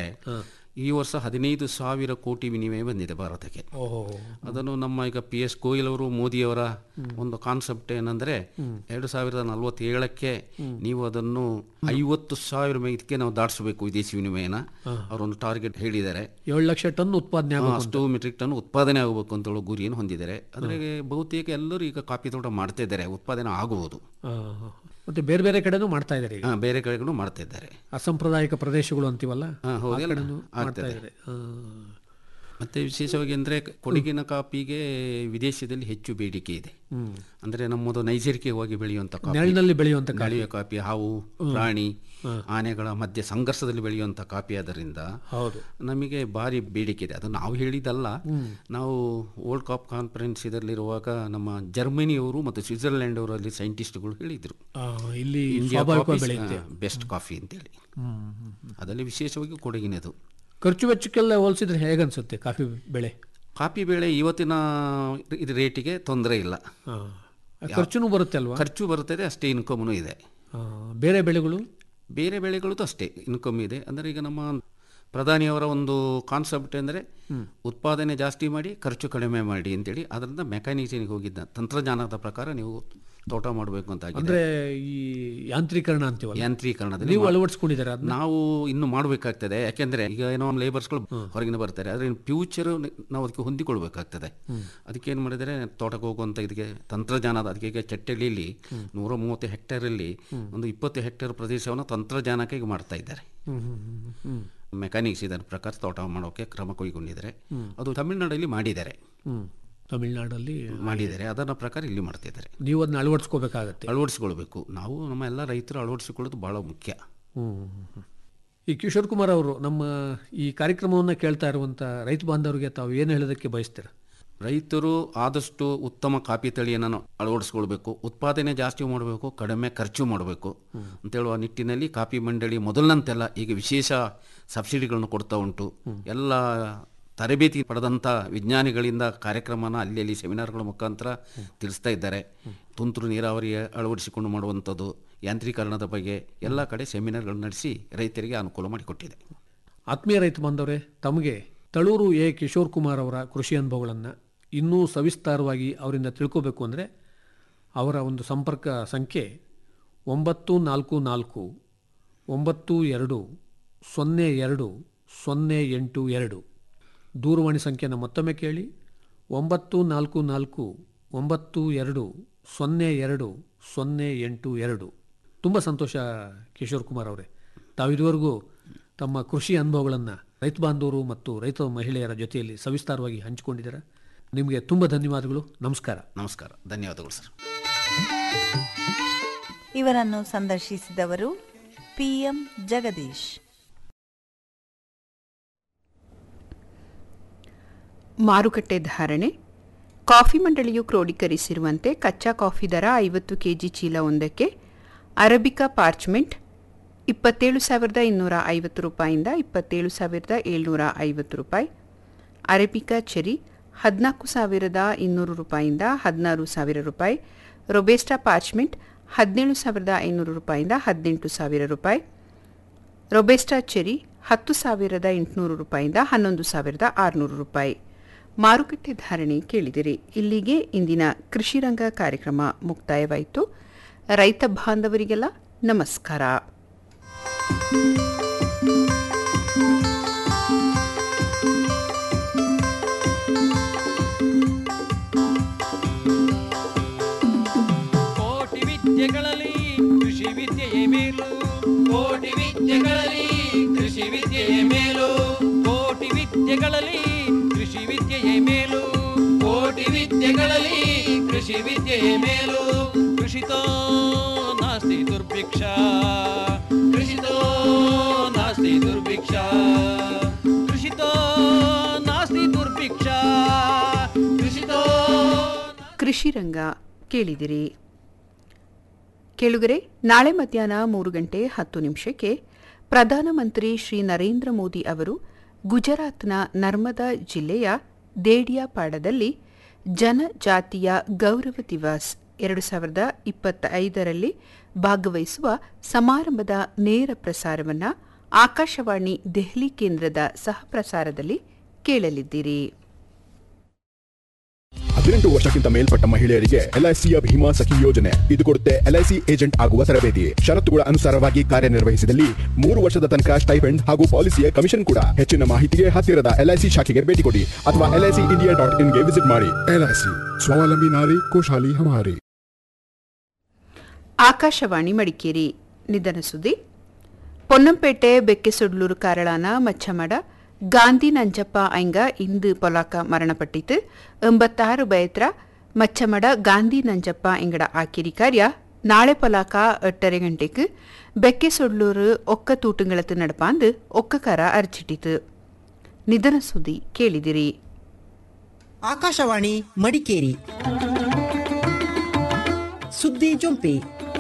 ಈ ವರ್ಷ ಹದಿನೈದು ಸಾವಿರ ಕೋಟಿ ವಿನಿಮಯ ಬಂದಿದೆ ಭಾರತಕ್ಕೆ ಓಹೋ ಅದನ್ನು ನಮ್ಮ ಈಗ ಪಿ ಎಸ್ ಗೋಯಲ್ ಅವರು ಮೋದಿಯವರ ಒಂದು ಕಾನ್ಸೆಪ್ಟ್ ಏನಂದ್ರೆ ಎರಡು ಸಾವಿರದ ನಲವತ್ತೇಳಕ್ಕೆ ನೀವು ಅದನ್ನು ಐವತ್ತು ಸಾವಿರ ಇದಕ್ಕೆ ನಾವು ದಾಟಿಸಬೇಕು ವಿದೇಶಿ ವಿನಿಮಯನ ಅವರೊಂದು ಟಾರ್ಗೆಟ್ ಹೇಳಿದ್ದಾರೆ ಏಳು ಲಕ್ಷ ಟನ್ ಉತ್ಪಾದನೆ ಆ, ಆಗಬೇಕು ಅಷ್ಟು ಮೆಟ್ರಿಕ್ ಟನ್ ಉತ್ಪಾದನೆ ಆಗಬೇಕು ಅಂತ ಹೇಳೋ ಗುರಿಯನ್ನು ಹೊಂದಿದ್ದಾರೆ ಅದ್ರಾಗೆ ಬಹುತೇಕ ಎಲ್ಲರೂ ಈಗ ಕಾಫಿ ತೋಟ ಮಾಡ್ತಾ ಇದ್ದಾರೆ ಉತ್ಪಾದನೆ ಆಗುವುದು ಆ, ಮತ್ತೆ ಬೇರೆ ಬೇರೆ ಕಡೆನೂ ಮಾಡ್ತಾ ಇದ್ದಾರೆ ಈಗ ಆ, ಬೇರೆ ಕಡೆಗಳು ಮಾಡ್ತಾ ಇದ್ದಾರೆ ಅಸಾಂಪ್ರದಾಯಿಕ ಪ್ರದೇಶಗಳು ಅಂತೀವಲ್ಲ ಆ, ಹೌದು, ಆ ಎಲ್ಲ ಕಡೆನೂ ಮಾಡ್ತಾ ಆಗ್ತದೆ. ಇದ್ದಾರೆ ಆ. ಮತ್ತೆ ವಿಶೇಷವಾಗಿ ಅಂದರೆ ಕೊಡಗಿನ ಕಾಫಿಗೆ ವಿದೇಶದಲ್ಲಿ ಹೆಚ್ಚು ಬೇಡಿಕೆ ಇದೆ ಅಂದರೆ ನಮ್ಮದು ನೈಸರ್ಗಿಕವಾಗಿ ಬೆಳೆಯುವಂಥ ಕಾಫಿ ನೆರಳಿನಲ್ಲಿ ಬೆಳೆಯುವಂತ ಕಾಫಿ ಬೆಳೆಯುವ ಕಾಫಿ ಹಾವು ಪ್ರಾಣಿ ಆನೆಗಳ ಮಧ್ಯೆ ಸಂಘರ್ಷದಲ್ಲಿ ಬೆಳೆಯುವಂಥ ಕಾಫಿ ಆದ್ದರಿಂದ ಹೌದು ನಮಗೆ ಭಾರಿ ಬೇಡಿಕೆ ಇದೆ ಅದು ನಾವು ಹೇಳಿದ್ದಲ್ಲ ನಾವು ವರ್ಲ್ಡ್ ಕಾಪ್ ಕಾನ್ಫರೆನ್ಸ್ ಇದರಲ್ಲಿರುವಾಗ ನಮ್ಮ ಜರ್ಮನಿಯವರು ಮತ್ತು ಸ್ವಿಟ್ಜರ್ಲೆಂಡ್ ಅವರು ಅಲ್ಲಿ ಸೈಂಟಿಸ್ಟ್ಗಳು ಹೇಳಿದರು ಆ, ಇಲ್ಲಿ ಇಂಡಿಯಾ ಸ್ವಾಭಾವಿಕವಾಗಿ ಬೆಳೆಯುತ್ತೆ ಬೆಸ್ಟ್ ಕಾಫಿ ಅಂತೇಳಿ ಹ್ಮ್, ಹ್ಮ್. ಅದರಲ್ಲಿ ವಿಶೇಷವಾಗಿ ಕೊಡಗಿನದು ಖರ್ಚು ವೆಚ್ಚಕ್ಕೆಲ್ಲ ಹೋಲಿಸಿದ್ರೆ ಹೇಗನ್ಸುತ್ತೆ ಕಾಫಿ ಬೆಳೆ ಕಾಫಿ ಬೆಳೆ ಇವತ್ತಿನ ಇದು ರೇಟಿಗೆ ತೊಂದರೆ ಇಲ್ಲ ಆ, ಖರ್ಚುನೂ ಬರುತ್ತೆ ಅಲ್ವಾ ಖರ್ಚು ಬರುತ್ತದೆ ಅಷ್ಟೇ ಇನ್ಕಮ್ನು ಇದೆ ಆ, ಬೇರೆ ಬೆಳೆಗಳು ಬೇರೆ ಬೆಳೆಗಳದ್ದು ಅಷ್ಟೇ ಇನ್ಕಮ್ ಇದೆ ಅಂದರೆ ಈಗ ನಮ್ಮ ಪ್ರಧಾನಿಯವರ ಒಂದು ಕಾನ್ಸೆಪ್ಟ್ ಅಂದರೆ ಉತ್ಪಾದನೆ ಜಾಸ್ತಿ ಮಾಡಿ ಖರ್ಚು ಕಡಿಮೆ ಮಾಡಿ ಅಂತೇಳಿ ಅದರಿಂದ ಮೆಕ್ಯಾನಿಕ್ಸಿಗೆ ಹೋಗಿದ್ದ ತಂತ್ರಜ್ಞಾನದ ಪ್ರಕಾರ ನೀವು ತೋಟ ಮಾಡಬೇಕು ಅಂತ ಆಗಿದೆ ಅಂದ್ರೆ ಈ ಯಾಂತ್ರೀಕರಣ ಅಂತೀವಲ್ಲ ಯಾಂತ್ರೀಕರಣದಲ್ಲಿ ನೀವು ಅಳವಡಿಸ್ಕೊಂಡಿದ್ದಾರೆ ಅದನ್ನ ನಾವು ಇನ್ನು ಮಾಡಬೇಕಾಗ್ತದೆ ಯಾಕೆಂದ್ರೆ ಈಗ ಏನೋ ಲೇಬರ್ಸ್ಗಳು ಹೊರಗಿನ ಬರ್ತಾರೆ ಆದರೆ ಫ್ಯೂಚರ್ ನಾವು ಅದಕ್ಕೆ ಹೊಂದಿಕೊಳ್ಬೇಕಾಗ್ತದೆ ಅದಕ್ಕೆ ಏನು ಮಾಡಿದರೆ ತೋಟಕ್ಕೆ ಹೋಗುವಂಥ ಇದಕ್ಕೆ ತಂತ್ರಜ್ಞಾನದ ಅದಕ್ಕೆ ಈಗ ಚಟ್ಟೆಳಿಯಲ್ಲಿ ನೂರ ಮೂವತ್ತು ಹೆಕ್ಟೇರಲ್ಲಿ ಒಂದು ಇಪ್ಪತ್ತು ಹೆಕ್ಟೇರ್ ಪ್ರದೇಶವನ್ನು ತಂತ್ರಜ್ಞಾನಕ್ಕೆ ಈಗ ಮಾಡ್ತಾ ಇದ್ದಾರೆ ಹ್ಮ್, ಹ್ಮ್, ಹ್ಮ್, ಹ್ಮ್. ಮೆಕ್ಯಾನಿಕ್ಸ್ ಇದರ ಪ್ರಕಾರ ತೋಟ ಮಾಡೋಕೆ ಕ್ರಮ ಕೈಗೊಂಡಿದ್ದಾರೆ ಅದು ತಮಿಳುನಾಡಲ್ಲಿ ಮಾಡಿದ್ದಾರೆ ಹ್ಮ್ ತಮಿಳ್ನಾಡಲ್ಲಿ ಮಾಡಿದ್ದಾರೆ ಅದರ ಪ್ರಕಾರ ಇಲ್ಲಿ ಮಾಡ್ತಿದ್ದಾರೆ ನೀವು ಅದನ್ನ ಅಳವಡಿಸ್ಕೋಬೇಕಾಗತ್ತೆ ಅಳವಡಿಸ್ಕೊಳ್ಬೇಕು ನಾವು ನಮ್ಮ ಎಲ್ಲ ರೈತರು ಅಳವಡಿಸಿಕೊಳ್ಳೋದು ಬಹಳ ಮುಖ್ಯ ಹ್ಮ್. ಈ ಕಿಶೋರ್ ಕುಮಾರ್ ಅವರು ನಮ್ಮ ಈ ಕಾರ್ಯಕ್ರಮವನ್ನು ಕೇಳ್ತಾ ಇರುವಂಥ ರೈತ ಬಾಂಧವರಿಗೆ ತಾವು ಏನು ಹೇಳೋದಕ್ಕೆ ಬಯಸ್ತೀರ ರೈತರು ಆದಷ್ಟು ಉತ್ತಮ ಕಾಫಿ ತಳಿಯನ್ನು ಅಳವಡಿಸ್ಕೊಳ್ಬೇಕು ಉತ್ಪಾದನೆ ಜಾಸ್ತಿ ಮಾಡಬೇಕು ಕಡಿಮೆ ಖರ್ಚು ಮಾಡಬೇಕು ಅಂತೇಳುವ ನಿಟ್ಟಿನಲ್ಲಿ ಕಾಫಿ ಮಂಡಳಿ ಮೊದಲಿನಂತೆಲ್ಲ ಈಗ ವಿಶೇಷ ಸಬ್ಸಿಡಿಗಳನ್ನು ಕೊಡ್ತಾ ಉಂಟು ಎಲ್ಲ ತರಬೇತಿ ಪಡೆದಂಥ ವಿಜ್ಞಾನಿಗಳಿಂದ ಕಾರ್ಯಕ್ರಮನ ಅಲ್ಲಿ ಅಲ್ಲಿ ಸೆಮಿನಾರ್ಗಳ ಮುಖಾಂತರ ತಿಳಿಸ್ತಾ ಇದ್ದಾರೆ ತುಂತುರು ನೀರಾವರಿ ಅಳವಡಿಸಿಕೊಂಡು ಮಾಡುವಂಥದ್ದು ಯಾಂತ್ರೀಕರಣದ ಬಗ್ಗೆ ಎಲ್ಲ ಕಡೆ ಸೆಮಿನಾರ್ಗಳು ನಡೆಸಿ ರೈತರಿಗೆ ಅನುಕೂಲ ಮಾಡಿಕೊಟ್ಟಿದೆ ಆತ್ಮೀಯ ರೈತ ಬಾಂಧವರೇ ತಮಗೆ ತಳೂರು ಎ ಕಿಶೋರ್ ಕುಮಾರ್ ಅವರ ಕೃಷಿ ಅನುಭವಗಳನ್ನು ಇನ್ನೂ ಸವಿಸ್ತಾರವಾಗಿ ಅವರಿಂದ ತಿಳ್ಕೋಬೇಕು ಅಂದರೆ ಅವರ ಒಂದು ಸಂಪರ್ಕ ಸಂಖ್ಯೆ ಒಂಬತ್ತು ನಾಲ್ಕು ನಾಲ್ಕು ಒಂಬತ್ತು ಎರಡು ಸೊನ್ನೆ ಎರಡು ಸೊನ್ನೆ ಎಂಟು ಎರಡು ದೂರವಾಣಿ ಸಂಖ್ಯೆಯನ್ನು ಮತ್ತೊಮ್ಮೆ ಕೇಳಿ ಒಂಬತ್ತು ನಾಲ್ಕು ನಾಲ್ಕು ಒಂಬತ್ತು ಎರಡು ಸೊನ್ನೆ ಎರಡು ಸೊನ್ನೆ ಎಂಟು ಎರಡು ತುಂಬ ಸಂತೋಷ ಕಿಶೋರ್ ಕುಮಾರ್ ಅವರೇ ತಾವು ಇದುವರೆಗೂ ತಮ್ಮ ಕೃಷಿ ಅನುಭವಗಳನ್ನು ರೈತ ಬಾಂಧವರು ಮತ್ತು ರೈತ ಮಹಿಳೆಯರ ಜೊತೆಯಲ್ಲಿ ಸವಿಸ್ತಾರವಾಗಿ ಹಂಚಿಕೊಂಡಿದ್ದಾರೆ ನಿಮಗೆ ತುಂಬ ಧನ್ಯವಾದಗಳು ನಮಸ್ಕಾರ ನಮಸ್ಕಾರ ಧನ್ಯವಾದಗಳು ಸರ್ ಇವರನ್ನು ಸಂದರ್ಶಿಸಿದವರು ಪಿಎಂ ಜಗದೀಶ್ ಮಾರುಕಟ್ಟೆ ಧಾರಣೆ ಕಾಫಿ ಮಂಡಳಿಯು ಕ್ರೋಢೀಕರಿಸಿರುವಂತೆ ಕಚ್ಚಾ ಕಾಫಿ ದರ ಐವತ್ತು ಕೆಜಿ ಚೀಲ ಒಂದಕ್ಕೆ ಅರಬಿಕಾ ಪಾರ್ಚ್ಮೆಂಟ್ ಇಪ್ಪತ್ತೇಳು ಸಾವಿರದ ಇನ್ನೂರ ಐವತ್ತು ರೂಪಾಯಿಂದ ಇಪ್ಪತ್ತೇಳು ಸಾವಿರದ ಏಳ್ನೂರ ಐವತ್ತು ರೂಪಾಯಿ ಅರೇಬಿಕಾ ಚೆರಿ ಹದಿನಾಲ್ಕು ಸಾವಿರದ ಇನ್ನೂರು ರೂಪಾಯಿಂದ ಹದಿನಾರು ಸಾವಿರ ರೂಪಾಯಿ ರೊಬೆಸ್ಟಾ ಪಾರ್ಚ್ಮೆಂಟ್ ಹದಿನೇಳು ಸಾವಿರದ ಐನೂರು ರೂಪಾಯಿಂದ ಹದಿನೆಂಟು ಸಾವಿರ ರೂಪಾಯಿ ರೊಬೆಸ್ಟಾ ಚೆರಿ ಹತ್ತು ಸಾವಿರದ ಎಂಟುನೂರು ರೂಪಾಯಿಂದ ಹನ್ನೊಂದು ಸಾವಿರದ ಆರುನೂರು ರೂಪಾಯಿ ಮಾರುಕಟ್ಟೆ ಧಾರಣೆ ಕೇಳಿದಿರಿ ಇಲ್ಲಿಗೆ ಇಂದಿನ ಕೃಷಿರಂಗ ಕಾರ್ಯಕ್ರಮ ಮುಕ್ತಾಯವಾಯಿತು ರೈತ ಬಾಂಧವರಿಗೆಲ್ಲ ನಮಸ್ಕಾರ ಕೋಟಿ ವಿದ್ಯೆಗಳಲ್ಲಿ ಕೃಷಿ ವಿದ್ಯೆಯೇ ಮೇಲು ಕೋಟಿ ವಿದ್ಯೆಗಳಲ್ಲಿ ಕೃಷಿ ವಿದ್ಯೆಯೇ ಮೇಲು ಕೋಟಿ ವಿದ್ಯೆಗಳಲ್ಲಿ ಕೃಷಿ ವಿದ್ಯೆಯೇ ಮೇಲು ಕೋಟಿ ವಿದ್ಯೆಗಳಲ್ಲಿ ಕೃಷಿ ವಿದ್ಯೆಯೇ ಮೇಲು ಕೃಷಿತೋ ನಾಸ್ತಿ ದುರ್ಭಿಕ್ಷ ಕೃಷಿತೋ ನಾಸ್ತಿ ದುರ್ಭಿಕ್ಷ ಕೃಷಿತೋ ನಾಸ್ತಿ ದುರ್ಭಿಕ್ಷ ಕೃಷಿತೋ ಕೃಷಿರಂಗ ಕೇಳಿದಿರಿ ಕೇಳುಗರೆ ನಾಳೆ ಮಧ್ಯಾಹ್ನ ಮೂರು ಗಂಟೆ ಹತ್ತು ನಿಮಿಷಕ್ಕೆ ಪ್ರಧಾನಮಂತ್ರಿ ಶ್ರೀ ನರೇಂದ್ರ ಮೋದಿ ಅವರು ಗುಜರಾತ್ನ ನರ್ಮದಾ ಜಿಲ್ಲೆಯ ದೇಡಿಯಾಪಾಡದಲ್ಲಿ ಜನಜಾತಿಯ ಗೌರವ ದಿವಸ್ ಎರಡು ಸಾವಿರದ ಇಪ್ಪತ್ತೈದರಲ್ಲಿ ಭಾಗವಹಿಸುವ ಸಮಾರಂಭದ ನೇರ ಪ್ರಸಾರವನ್ನು ಆಕಾಶವಾಣಿ ದೆಹಲಿ ಕೇಂದ್ರದ ಸಹಪ್ರಸಾರದಲ್ಲಿ ಕೇಳಲಿದ್ದೀರಿ ಹದಿನೆಂಟು ವರ್ಷಕ್ಕಿಂತ ಮೇಲ್ಪಟ್ಟ ಮಹಿಳೆಯರಿಗೆ ಎಲ್ಐಸಿಯ ಭೀಮಾ ಸಖಿ ಯೋಜನೆ ಇದು ಕೊಡುತ್ತೆ ಎಲ್ಐಸಿ ಏಜೆಂಟ್ ಆಗುವ ತರಬೇತಿ ಷರತ್ತುಗಳ ಅನುಸಾರವಾಗಿ ಕಾರ್ಯನಿರ್ವಹಿಸಿದಲ್ಲಿ ಮೂರು ವರ್ಷದ ತನಕ ಸ್ಟೈಫೆಂಡ್ ಹಾಗೂ ಪಾಲಿಸಿಯ ಕಮಿಷನ್ ಕೂಡ ಹೆಚ್ಚಿನ ಮಾಹಿತಿಗೆ ಹತ್ತಿರದ ಎಲ್ಐಸಿ ಶಾಖೆಗೆ ಭೇಟಿ ಕೊಡಿ ಅಥವಾ ಎಲ್ಐಸಿ ಇಂಡಿಯಾ ಡಾಟ್ ಇನ್ಗೆ ವಿಸಿಟ್ ಮಾಡಿ एलआईसी स्वावलंबी नारी खुशहाली हमारी ಆಕಾಶವಾಣಿ ಮಡಿಕೇರಿ ನಿಧನ ಸುದ್ದಿ ಪೊನ್ನಂಪೇಟೆ ಬೆಕ್ಕೆಸೊಡ್ಲೂರು ಕಾರಳಾನ ಮಚ್ಚಮಡ ಗಾಂಧಿ ನಂಜಪ್ಪ ಐಂಗ ಇಂದು ಪೊಲಾಕ ಮರಣಪಟ್ಟಿತು ಎಂಬತ್ತಾರು ಬಯತ್ರ ಮಚ್ಚಮಡ ಗಾಂಧಿ ನಂಜಪ್ಪ ಇಂಗಡ ಆಕಿರಿ ಕಾರ್ಯ ನಾಳೆ ಪೊಲಾಕ ಎಟ್ಟರೆ ಗಂಟೆಗೆ ಬೆಕ್ಕೆಸೊಡ್ಲೂರು ಒಕ್ಕ ತೂಟುಂಗಳತ್ತು ನಡಪಾಂದು ಒಕ್ಕಕಾರ ಅರ್ಚಿಟ್ಟಿತು ನಿಧನ ಸುದ್ದಿ ಕೇಳಿದಿರಿ ಆಕಾಶವಾಣಿ ಮಡಿಕೇರಿ ಸುದ್ದಿ ಜೊಂಪಿ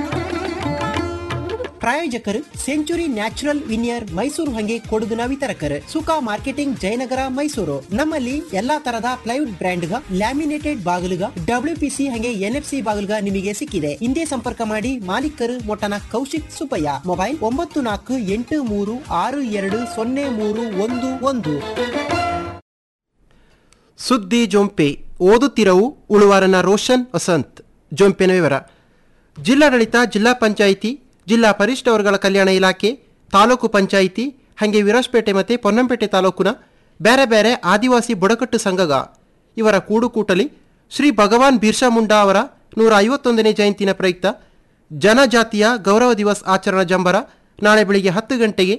ಪ್ರಾಯೋಜಕರು ಸೆಂಚುರಿ ನ್ಯಾಚುರಲ್ ವಿನಿಯರ್ ಮೈಸೂರು ಹಂಗೆ ಕೊಡಗಿನ ವಿತರಕರು ಸುಖಾ ಮಾರ್ಕೆಟಿಂಗ್ ಜಯನಗರ ಮೈಸೂರು ನಮ್ಮಲ್ಲಿ ಎಲ್ಲಾ ತರಹದ ಪ್ಲೈವುಡ್ ಬ್ರ್ಯಾಂಡ್ಗ ಲ್ಯಾಮಿನೇಟೆಡ್ ಬಾಗಿಲುಗ ಡಬ್ಲ್ಯೂಪಿಸಿ ಹಂಗೆ ಎನ್ಎಫ್ಸಿ ಬಾಗಿಲುಗ ನಿಮಗೆ ಸಿಕ್ಕಿದೆ ಹಿಂದೆ ಸಂಪರ್ಕ ಮಾಡಿ ಮಾಲೀಕರು ಮೊಟ್ಟನ ಕೌಶಿಕ್ ಸುಬ್ಬಯ್ಯ ಮೊಬೈಲ್ ಒಂಬತ್ತು ನಾಲ್ಕು ಎಂಟು ಮೂರು ಆರು ಎರಡು ಸೊನ್ನೆ ಮೂರು ಒಂದು ಒಂದು ಸುದ್ದಿ ಜೊಂಪೆ ಓದುತ್ತಿರವು ಉಳುವಾರನ ರೋಷನ್ ವಸಂತ್ ಜೊಂಪೆನ ವಿವರ ಜಿಲ್ಲಾಡಳಿತ ಜಿಲ್ಲಾ ಪಂಚಾಯಿತಿ ಜಿಲ್ಲಾ ಪರಿಶಿಷ್ಟ ವರ್ಗಗಳ ಕಲ್ಯಾಣ ಇಲಾಖೆ ತಾಲೂಕು ಪಂಚಾಯಿತಿ ಹಾಗೆ ವಿರಾಜ್ಪೇಟೆ ಮತ್ತು ಪೊನ್ನಂಪೇಟೆ ತಾಲೂಕಿನ ಬೇರೆ ಬೇರೆ ಆದಿವಾಸಿ ಬುಡಕಟ್ಟು ಸಂಘಗ ಇವರ ಕೂಡುಕೂಟಲಿ ಶ್ರೀ ಭಗವಾನ್ ಬಿರ್ಸಾ ಮುಂಡಾ ಅವರ ನೂರ ಐವತ್ತೊಂದನೇ ಜಯಂತಿನ ಪ್ರಯುಕ್ತ ಜನಜಾತಿಯ ಗೌರವ ದಿವಸ್ ಆಚರಣಾ ಜಂಬರ ನಾಳೆ ಬೆಳಿಗ್ಗೆ ಹತ್ತು ಗಂಟೆಗೆ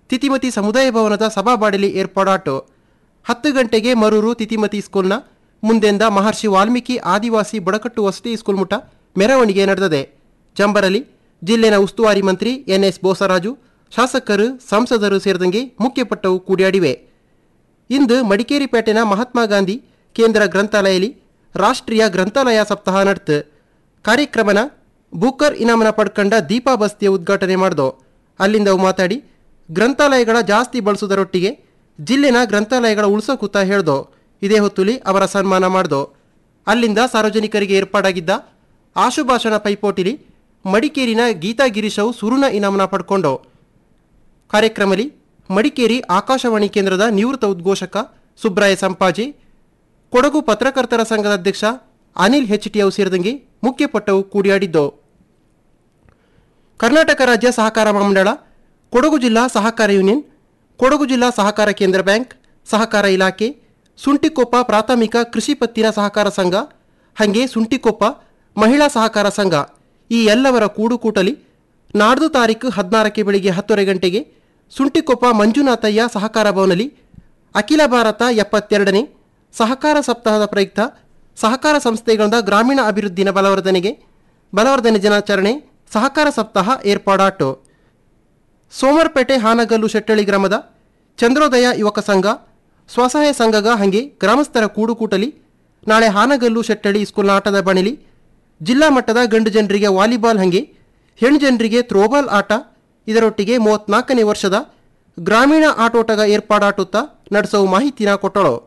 ತಿತಿಮತಿ ಸಮುದಾಯ ಭವನದ ಸಭಾಬಾಡಲಿ ಏರ್ಪಾಡಾಟು ಹತ್ತು ಗಂಟೆಗೆ ಮರೂರು ತಿತಿಮತಿ ಸ್ಕೂಲ್ನ ಮುಂದೆಂದ ಮಹರ್ಷಿ ವಾಲ್ಮೀಕಿ ಆದಿವಾಸಿ ಬುಡಕಟ್ಟು ವಸತಿ ಸ್ಕೂಲ್ ಮುಟ ಮೆರವಣಿಗೆ ನಡೆದಿದೆ ಜಂಬರಲಿ ಜಿಲ್ಲೆನ ಉಸ್ತುವಾರಿ ಮಂತ್ರಿ ಎನ್ಎಸ್ ಬೋಸರಾಜು ಶಾಸಕರು ಸಂಸದರು ಸೇರಿದಂಗೆ ಮುಖ್ಯಪಟ್ಟವು ಕೂಡಿಯಾಡಿವೆ ಇಂದು ಮಡಿಕೇರಿಪೇಟೆನ ಮಹಾತ್ಮ ಗಾಂಧಿ ಕೇಂದ್ರ ಗ್ರಂಥಾಲಯಲಿ ರಾಷ್ಟ್ರೀಯ ಗ್ರಂಥಾಲಯ ಸಪ್ತಾಹ ನಡೆತು ಕಾರ್ಯಕ್ರಮನ ಬೂಕರ್ ಇನಾಮನ ಪಡ್ಕಂಡ ದೀಪಾ ಬಸ್ತಿಯ ಉದ್ಘಾಟನೆ ಮಾಡ್ದೋ ಅಲ್ಲಿಂದ ಅವು ಮಾತಾಡಿ ಗ್ರಂಥಾಲಯಗಳ ಜಾಸ್ತಿ ಬಳಸುವುದರೊಟ್ಟಿಗೆ ಜಿಲ್ಲೆನ ಗ್ರಂಥಾಲಯಗಳ ಉಳಿಸೋಕೂತ ಹೇಳ್ದೋ ಇದೇ ಹೊತ್ತುಲಿ ಅವರ ಸನ್ಮಾನ ಮಾಡ್ದೋ ಅಲ್ಲಿಂದ ಸಾರ್ವಜನಿಕರಿಗೆ ಏರ್ಪಾಡಾಗಿದ್ದ ಆಶುಭಾಷಣ ಪೈಪೋಟಿಲಿ ಮಡಿಕೇರಿನ ಗೀತಾ ಗಿರೀಶವು ಸುರುನ ಇನಾಮನ ಪಡ್ಕೊಂಡು ಕಾರ್ಯಕ್ರಮದಲ್ಲಿ ಮಡಿಕೇರಿ ಆಕಾಶವಾಣಿ ಕೇಂದ್ರದ ನಿವೃತ್ತ ಉದ್ಘೋಷಕ ಸುಬ್ರಾಯ ಸಂಪಾಜಿ ಕೊಡಗು ಪತ್ರಕರ್ತರ ಸಂಘದ ಅಧ್ಯಕ್ಷ ಅನಿಲ್ ಹೆಚ್ಟಿಯವು ಸೇರಿದಂಗೆ ಮುಖ್ಯಪಟ್ಟವು ಕೂಡಿಯಾಡಿದ್ದು ಕರ್ನಾಟಕ ರಾಜ್ಯ ಸಹಕಾರ ಮಂಡಳ ಕೊಡಗು ಜಿಲ್ಲಾ ಸಹಕಾರ ಯೂನಿಯನ್ ಕೊಡಗು ಜಿಲ್ಲಾ ಸಹಕಾರ ಕೇಂದ್ರ ಬ್ಯಾಂಕ್ ಸಹಕಾರ ಇಲಾಖೆ ಸುಂಟಿಕೊಪ್ಪ ಪ್ರಾಥಮಿಕ ಕೃಷಿ ಪತ್ತಿನ ಸಹಕಾರ ಸಂಘ ಹಾಗೆ ಸುಂಟಿಕೊಪ್ಪ ಮಹಿಳಾ ಸಹಕಾರ ಸಂಘ ಈ ಎಲ್ಲವರ ಕೂಡುಕೂಟಲಿ ನಾಡ್ದು ತಾರೀಕು ಹದಿನಾರಕ್ಕೆ ಬೆಳಿಗ್ಗೆ ಹತ್ತುವರೆ ಗಂಟೆಗೆ ಸುಂಟಿಕೊಪ್ಪ ಮಂಜುನಾಥಯ್ಯ ಸಹಕಾರ ಭವನದಲ್ಲಿ ಅಖಿಲ ಭಾರತ ಎಪ್ಪತ್ತೆರಡನೇ ಸಹಕಾರ ಸಪ್ತಾಹದ ಪ್ರಯುಕ್ತ ಸಹಕಾರ ಸಂಸ್ಥೆಗಳಿಂದ ಗ್ರಾಮೀಣ ಅಭಿವೃದ್ಧಿನ ಬಲವರ್ಧನೆಗೆ ಬಲವರ್ಧನೆ ದಿನಾಚರಣೆ ಸಹಕಾರ ಸಪ್ತಾಹ ಏರ್ಪಾಡಾಟು ಸೋಮರ್ಪೇಟೆ ಹಾನಗಲ್ಲು ಶೆಟ್ಟಳ್ಳಿ ಗ್ರಾಮದ ಚಂದ್ರೋದಯ ಯುವಕ ಸಂಘ ಸ್ವಸಹಾಯ ಸಂಘಗ ಹಂಗೆ ಗ್ರಾಮಸ್ಥರ ಕೂಡುಕೂಟಲಿ ನಾಳೆ ಹಾನಗಲ್ಲು ಶೆಟ್ಟಳ್ಳಿ ಸ್ಕೂಲ್ನ ಆಟದ ಬಣಿಲಿ ಜಿಲ್ಲಾ ಮಟ್ಟದ ಗಂಡು ಜನರಿಗೆ ವಾಲಿಬಾಲ್ ಹಂಗೆ ಹೆಣ್ಣು ಜನರಿಗೆ ಥ್ರೋಬಾಲ್ ಆಟ ಇದರೊಟ್ಟಿಗೆ ಮೂವತ್ನಾಲ್ಕನೇ ವರ್ಷದ ಗ್ರಾಮೀಣ ಆಟೋಟಗ ಏರ್ಪಾಡಾಟುತ್ತಾ ನಡೆಸುವ ಮಾಹಿತಿನ ಕೊಟ್ಟಳು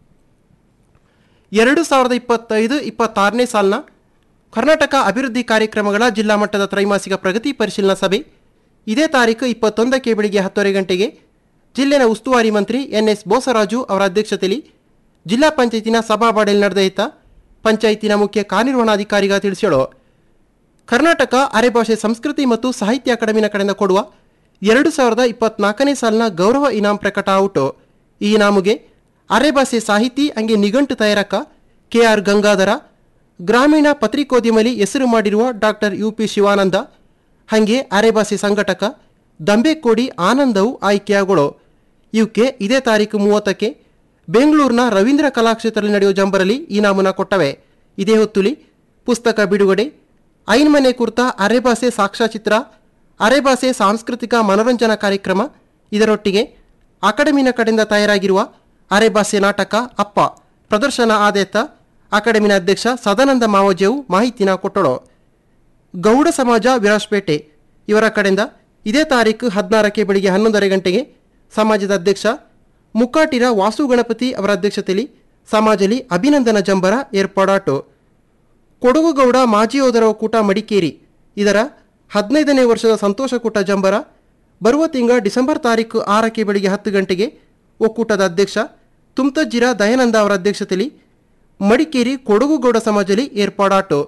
ಎರಡು ಸಾವಿರದ ಇಪ್ಪತ್ತೈದು ಇಪ್ಪತ್ತಾರನೇ ಸಾಲಿನ ಕರ್ನಾಟಕ ಅಭಿವೃದ್ಧಿ ಕಾರ್ಯಕ್ರಮಗಳ ಜಿಲ್ಲಾ ಮಟ್ಟದ ತ್ರೈಮಾಸಿಕ ಪ್ರಗತಿ ಪರಿಶೀಲನಾ ಸಭೆ ಇದೇ ತಾರೀಕು ಇಪ್ಪತ್ತೊಂದಕ್ಕೆ ಬೆಳಿಗ್ಗೆ ಹತ್ತುವರೆ ಗಂಟೆಗೆ ಜಿಲ್ಲೆನ ಉಸ್ತುವಾರಿ ಮಂತ್ರಿ ಎನ್ ಎಸ್ ಬೋಸರಾಜು ಅವರ ಅಧ್ಯಕ್ಷತೆಯಲ್ಲಿ ಜಿಲ್ಲಾ ಪಂಚಾಯತಿನ ಸಭಾಬಾಡೆಯಲ್ಲಿ ನಡೆದಯಿತ ಪಂಚಾಯತಿನ ಮುಖ್ಯ ಕಾರ್ಯನಿರ್ವಹಣಾಧಿಕಾರಿಗ ತಿಳಿಸ್ಯಾಳು ಕರ್ನಾಟಕ ಅರೆಭಾಷೆ ಸಂಸ್ಕೃತಿ ಮತ್ತು ಸಾಹಿತ್ಯ ಅಕಾಡೆಮಿನ ಕಡೆಯಿಂದ ಕೊಡುವ ಎರಡು ಸಾವಿರದ ಇಪ್ಪತ್ನಾಲ್ಕನೇ ಸಾಲಿನ ಗೌರವ ಇನಾಮ್ ಪ್ರಕಟ ಔಟು ಈ ಇನಾಮುಗೆ ಅರೆಭಾಷೆ ಸಾಹಿತಿ ಹಂಗೆ ನಿಘಂಟು ತಯಾರಕ ಕೆ ಆರ್ ಗಂಗಾಧರ ಗ್ರಾಮೀಣ ಪತ್ರಿಕೋದ್ಯಮಲಿ ಹೆಸರು ಮಾಡಿರುವ ಡಾಕ್ಟರ್ ಯು ಪಿ ಶಿವಾನಂದ ಹಂಗೆ ಅರೆಭಾಷೆ ಸಂಘಟಕ ದಂಬೆಕೋಡಿ ಆನಂದವು ಆಯ್ಕೆಯಾಗಳು ಇವಕ್ಕೆ ಇದೇ ತಾರೀಕು ಮೂವತ್ತಕ್ಕೆ ಬೆಂಗಳೂರಿನ ರವೀಂದ್ರ ಕಲಾಕ್ಷೇತ್ರದಲ್ಲಿ ನಡೆಯುವ ಜಂಬರಲ್ಲಿ ಇನಾಮನ ಕೊಟ್ಟವೆ ಇದೇ ಹೊತ್ತುಲಿ ಪುಸ್ತಕ ಬಿಡುಗಡೆ ಐನ್ಮನೆ ಕುರಿತ ಅರೆಭಾಷೆ ಸಾಕ್ಷ್ಯಚಿತ್ರ ಅರೆಭಾಷೆ ಸಾಂಸ್ಕೃತಿಕ ಮನೋರಂಜನಾ ಕಾರ್ಯಕ್ರಮ ಇದರೊಟ್ಟಿಗೆ ಅಕಾಡೆಮಿನ ಕಡೆಯಿಂದ ತಯಾರಾಗಿರುವ ಅರೆಭಾಷೆ ನಾಟಕ ಅಪ್ಪ ಪ್ರದರ್ಶನ ಆದೇತ ಅಕಾಡೆಮಿನ ಅಧ್ಯಕ್ಷ ಸದಾನಂದ ಮಾವಜಿಯವು ಮಾಹಿತಿನ ಕೊಟ್ಟಳು ಗೌಡ ಸಮಾಜ ವಿರಾಜ್ಪೇಟೆ ಇವರ ಕಡೆಯಿಂದ ಇದೇ ತಾರೀಕು ಹದಿನಾರಕ್ಕೆ ಬೆಳಿಗ್ಗೆ ಹನ್ನೊಂದರ ಗಂಟೆಗೆ ಸಮಾಜದ ಅಧ್ಯಕ್ಷ ಮುಕ್ಕಾಟಿರ ವಾಸು ಗಣಪತಿ ಅವರ ಅಧ್ಯಕ್ಷತೆಯಲ್ಲಿ ಸಮಾಜಲಿ ಅಭಿನಂದನ ಜಂಬರ ಏರ್ಪಾಡಾಟು ಕೊಡಗು ಗೌಡ ಮಾಜಿ ಯೋಧರ ಒಕ್ಕೂಟ ಮಡಿಕೇರಿ ಇದರ ಹದಿನೈದನೇ ವರ್ಷದ ಸಂತೋಷಕೂಟ ಜಂಬರ ಬರುವ ತಿಂಗಳ ಡಿಸೆಂಬರ್ ತಾರೀಕು ಆರಕ್ಕೆ ಬೆಳಿಗ್ಗೆ ಹತ್ತು ಗಂಟೆಗೆ ಒಕ್ಕೂಟದ ಅಧ್ಯಕ್ಷ ತುಮ್ತಜ್ಜಿರ ದಯಾನಂದ ಅವರ ಅಧ್ಯಕ್ಷತೆಯಲ್ಲಿ ಮಡಿಕೇರಿ ಕೊಡಗು ಗೌಡ ಸಮಾಜದಲ್ಲಿ ಏರ್ಪಾಡಾಟು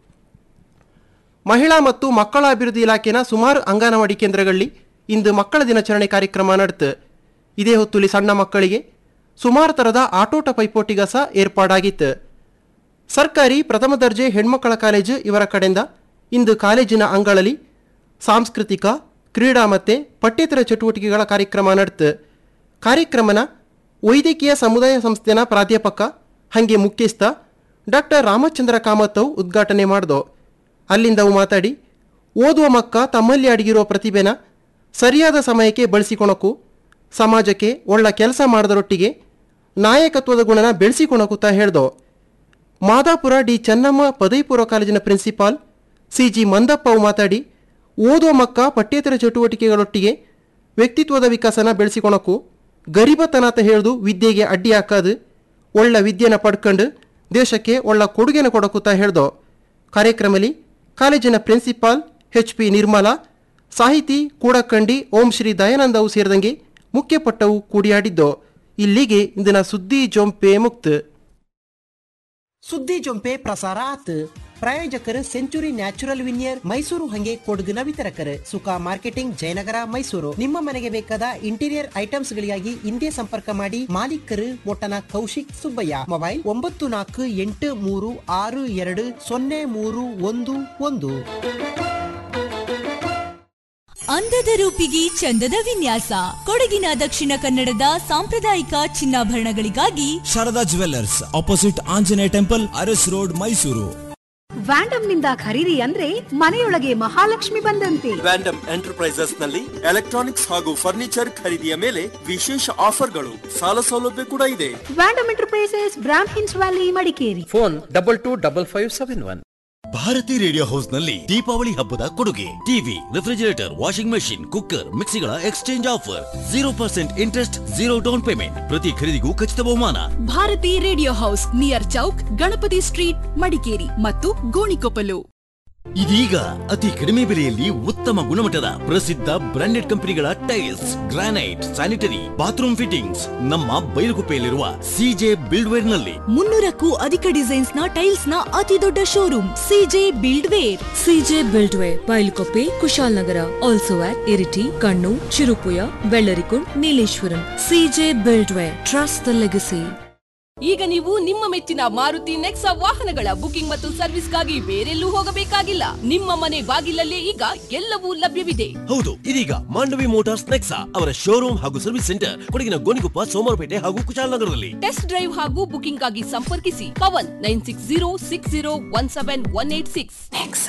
ಮಹಿಳಾ ಮತ್ತು ಮಕ್ಕಳ ಅಭಿವೃದ್ಧಿ ಇಲಾಖೆನ ಸುಮಾರು ಅಂಗನವಾಡಿ ಕೇಂದ್ರಗಳಲ್ಲಿ ಇಂದು ಮಕ್ಕಳ ದಿನಾಚರಣೆ ಕಾರ್ಯಕ್ರಮ ನಡೆತು ಇದೇ ಹೊತ್ತುಲಿ ಸಣ್ಣ ಮಕ್ಕಳಿಗೆ ಸುಮಾರು ಥರದ ಆಟೋಟ ಪೈಪೋಟಿಗ ಸಹ ಏರ್ಪಾಡಾಗಿತ್ತು ಸರ್ಕಾರಿ ಪ್ರಥಮ ದರ್ಜೆ ಹೆಣ್ಮಕ್ಕಳ ಕಾಲೇಜು ಇವರ ಕಡೆಯಿಂದ ಇಂದು ಕಾಲೇಜಿನ ಅಂಗಳಲ್ಲಿ ಸಾಂಸ್ಕೃತಿಕ ಕ್ರೀಡಾ ಮತ್ತು ಪಠ್ಯೇತರ ಚಟುವಟಿಕೆಗಳ ಕಾರ್ಯಕ್ರಮ ನಡೆತು ಕಾರ್ಯಕ್ರಮನ ವೈದ್ಯಕೀಯ ಸಮುದಾಯ ಸಂಸ್ಥೆನ ಪ್ರಾಧ್ಯಾಪಕ ಹಂಗೆ ಮುಖ್ಯಸ್ಥ ಡಾಕ್ಟರ್ ರಾಮಚಂದ್ರ ಕಾಮತ್ ಅವು ಉದ್ಘಾಟನೆ ಮಾಡ್ದೋ ಅಲ್ಲಿಂದ ಅವು ಮಾತಾಡಿ ಓದುವ ಮಕ್ಕ ತಮ್ಮಲ್ಲಿ ಅಡಗಿರುವ ಪ್ರತಿಭೆನ ಸರಿಯಾದ ಸಮಯಕ್ಕೆ ಬಳಸಿಕೊಳಕು ಸಮಾಜಕ್ಕೆ ಒಳ್ಳ ಕೆಲಸ ಮಾಡೋದರೊಟ್ಟಿಗೆ ನಾಯಕತ್ವದ ಗುಣನ ಬೆಳೆಸಿಕೊಳಕುತ್ತ ಹೇಳ್ದೋ ಮಾದಾಪುರ ಡಿ ಚೆನ್ನಮ್ಮ ಪದವಿ ಪೂರ್ವ ಕಾಲೇಜಿನ ಪ್ರಿನ್ಸಿಪಾಲ್ ಸಿ ಜಿ ಮಂದಪ್ಪ ಅವು ಮಾತಾಡಿ ಓದುವ ಮಕ್ಕ ಪಠ್ಯೇತರ ಚಟುವಟಿಕೆಗಳೊಟ್ಟಿಗೆ ವ್ಯಕ್ತಿತ್ವದ ವಿಕಾಸನ ಬೆಳೆಸಿಕೊಳಕು ಗರಿಬತನ ಅಂತ ಹೇಳ್ದು ವಿದ್ಯೆಗೆ ಅಡ್ಡಿ ಹಾಕೋದು ಒಳ್ಳ ವಿದ್ಯೆನ ಪಡ್ಕೊಂಡು ದೇಶಕ್ಕೆ ಒಳ್ಳ ಕೊಡುಗೆನ ಕೊಡಕುತ್ತಾ ಹೇಳ್ದೋ ಕಾರ್ಯಕ್ರಮದಲ್ಲಿ ಕಾಲೇಜಿನ ಪ್ರಿನ್ಸಿಪಾಲ್ ಎಚ್ ಪಿ ನಿರ್ಮಲಾ ಸಾಹಿತಿ ಕೂಡಕಂಡಿ ಓಂ ಶ್ರೀ ದಯಾನಂದವು ಸೇರಿದಂಗೆ ಮುಖ್ಯಪಟ್ಟವು ಕೂಡಿಯಾಡಿದ್ದೋ ಇಲ್ಲಿಗೆ ಇಂದಿನ ಸುದ್ದಿ ಜೊಂಪೆ ಮುಕ್ತ ಸುದ್ದಿ ಜೊಂಪೆ ಪ್ರಸಾರ ಆತ್ ಪ್ರಾಯೋಜಕರು ಸೆಂಚುರಿ ನ್ಯಾಚುರಲ್ ವಿನಿಯರ್ ಮೈಸೂರು ಹಂಗೆ ಕೊಡಗಿನ ವಿತರಕರು ಸುಖ ಮಾರ್ಕೆಟಿಂಗ್ ಜಯನಗರ ಮೈಸೂರು ನಿಮ್ಮ ಮನೆಗೆ ಬೇಕಾದ ಇಂಟೀರಿಯರ್ ಐಟಮ್ಸ್ ಗಳಿಗಾಗಿ ಹಿಂದೆ ಸಂಪರ್ಕ ಮಾಡಿ ಮಾಲೀಕರು ಮೊಟ್ಟನ ಕೌಶಿಕ್ ಸುಬ್ಬಯ್ಯ ಮೊಬೈಲ್ ಒಂಬತ್ತು ನಾಲ್ಕು ಎಂಟು ಮೂರು ಆರು ಎರಡು ಸೊನ್ನೆ ಮೂರು ಒಂದು ಒಂದು ಅಂದದ ರೂಪಿಗೆ ಚಂದದ ವಿನ್ಯಾಸ ಕೊಡಗಿನ ದಕ್ಷಿಣ ಕನ್ನಡದ ಸಾಂಪ್ರದಾಯಿಕ ಚಿನ್ನಾಭರಣಗಳಿಗಾಗಿ Sharada jewellers opposite Anjaneya temple Aras road Mysuru Vandam ನಿಂದ ಖರೀದಿ ಅಂದ್ರೆ ಮನೆಯೊಳಗೆ ಮಹಾಲಕ್ಷ್ಮಿ ಬಂದಂತೆ ವ್ಯಾಂಡಮ್ ಎಂಟರ್ಪ್ರೈಸಸ್ ನಲ್ಲಿ ಎಲೆಕ್ಟ್ರಾನಿಕ್ಸ್ ಹಾಗೂ ಫರ್ನಿಚರ್ ಖರೀದಿಯ ಮೇಲೆ ವಿಶೇಷ ಆಫರ್ಗಳು ಸಾಲ ಸೌಲಭ್ಯ ಕೂಡ ಇದೆ ವ್ಯಾಂಡಮ್ ಎಂಟರ್ಪ್ರೈಸಸ್ ಬ್ರಾಂಡ್ ಹಿನ್ಸ್ valley Madikeri phone double two double five seven one Bharati radio house ನಲ್ಲಿ ದೀಪಾವಳಿ ಹಬ್ಬದ ಕೊಡುಗೆ TV refrigerator washing machine cooker ಮಿಕ್ಸಿಗಳ exchange offer zero percent interest zero down payment ಪ್ರತಿ ಖರೀದಿಗೂ ಖಚಿತ ಬಹುಮಾನ Bharati radio house near Chowk Ganapati street Madikeri ಮತ್ತು ಗೋಣಿಕೊಪ್ಪಲು ಇದೀಗ ಅತಿ ಕಡಿಮೆ ಬೆಲೆಯಲ್ಲಿ ಉತ್ತಮ ಗುಣಮಟ್ಟದ ಪ್ರಸಿದ್ಧ ಬ್ರಾಂಡೆಡ್ ಕಂಪನಿಗಳ tiles granite sanitary bathroom fittings ನಮ್ಮ ಬೈಲುಗುಪ್ಪೆಯಲ್ಲಿರುವ ಸಿಜೆ ಬಿಲ್ಡ್ವೇರ್ ನಲ್ಲಿ ಮುನ್ನೂರಕ್ಕೂ ಅಧಿಕ ಡಿಸೈನ್ಸ್ ನ ಟೈಲ್ಸ್ ನ ಅತಿ ದೊಡ್ಡ showroom CJ build ware CJ build ware Bylakuppe Kushalnagar also at Iritty Kannur Cherupuzha Vellarikundu Nileshwaram CJ build ware trust the legacy ಈಗ ನೀವು ನಿಮ್ಮ ಮೆಚ್ಚಿನ ಮಾರುತಿ ನೆಕ್ಸಾ ವಾಹನಗಳ ಬುಕಿಂಗ್ ಮತ್ತು ಸರ್ವಿಸ್ಗಾಗಿ ಬೇರೆಲ್ಲೂ ಹೋಗಬೇಕಾಗಿಲ್ಲ ನಿಮ್ಮ ಮನೆ ಬಾಗಿಲಲ್ಲೇ ಈಗ ಎಲ್ಲವೂ ಲಭ್ಯವಿದೆ ಹೌದು ಇದೀಗ ಮಾಂಡವಿ ಮೋಟಾರ್ಸ್ ನೆಕ್ಸಾ ಅವರ ಶೋರೂಮ್ ಹಾಗೂ ಸರ್ವಿಸ್ ಸೆಂಟರ್ ಕೊಡಗಿನ ಗೋಣಿಗುಪ್ಪ ಸೋಮವಾರಪೇಟೆ ಹಾಗೂ ಕುಶಾಲನಗರದಲ್ಲಿ ಟೆಸ್ಟ್ ಡ್ರೈವ್ ಹಾಗೂ ಬುಕಿಂಗ್ ಆಗಿ ಸಂಪರ್ಕಿಸಿ Pavan nine six zero six zero one seven one eight six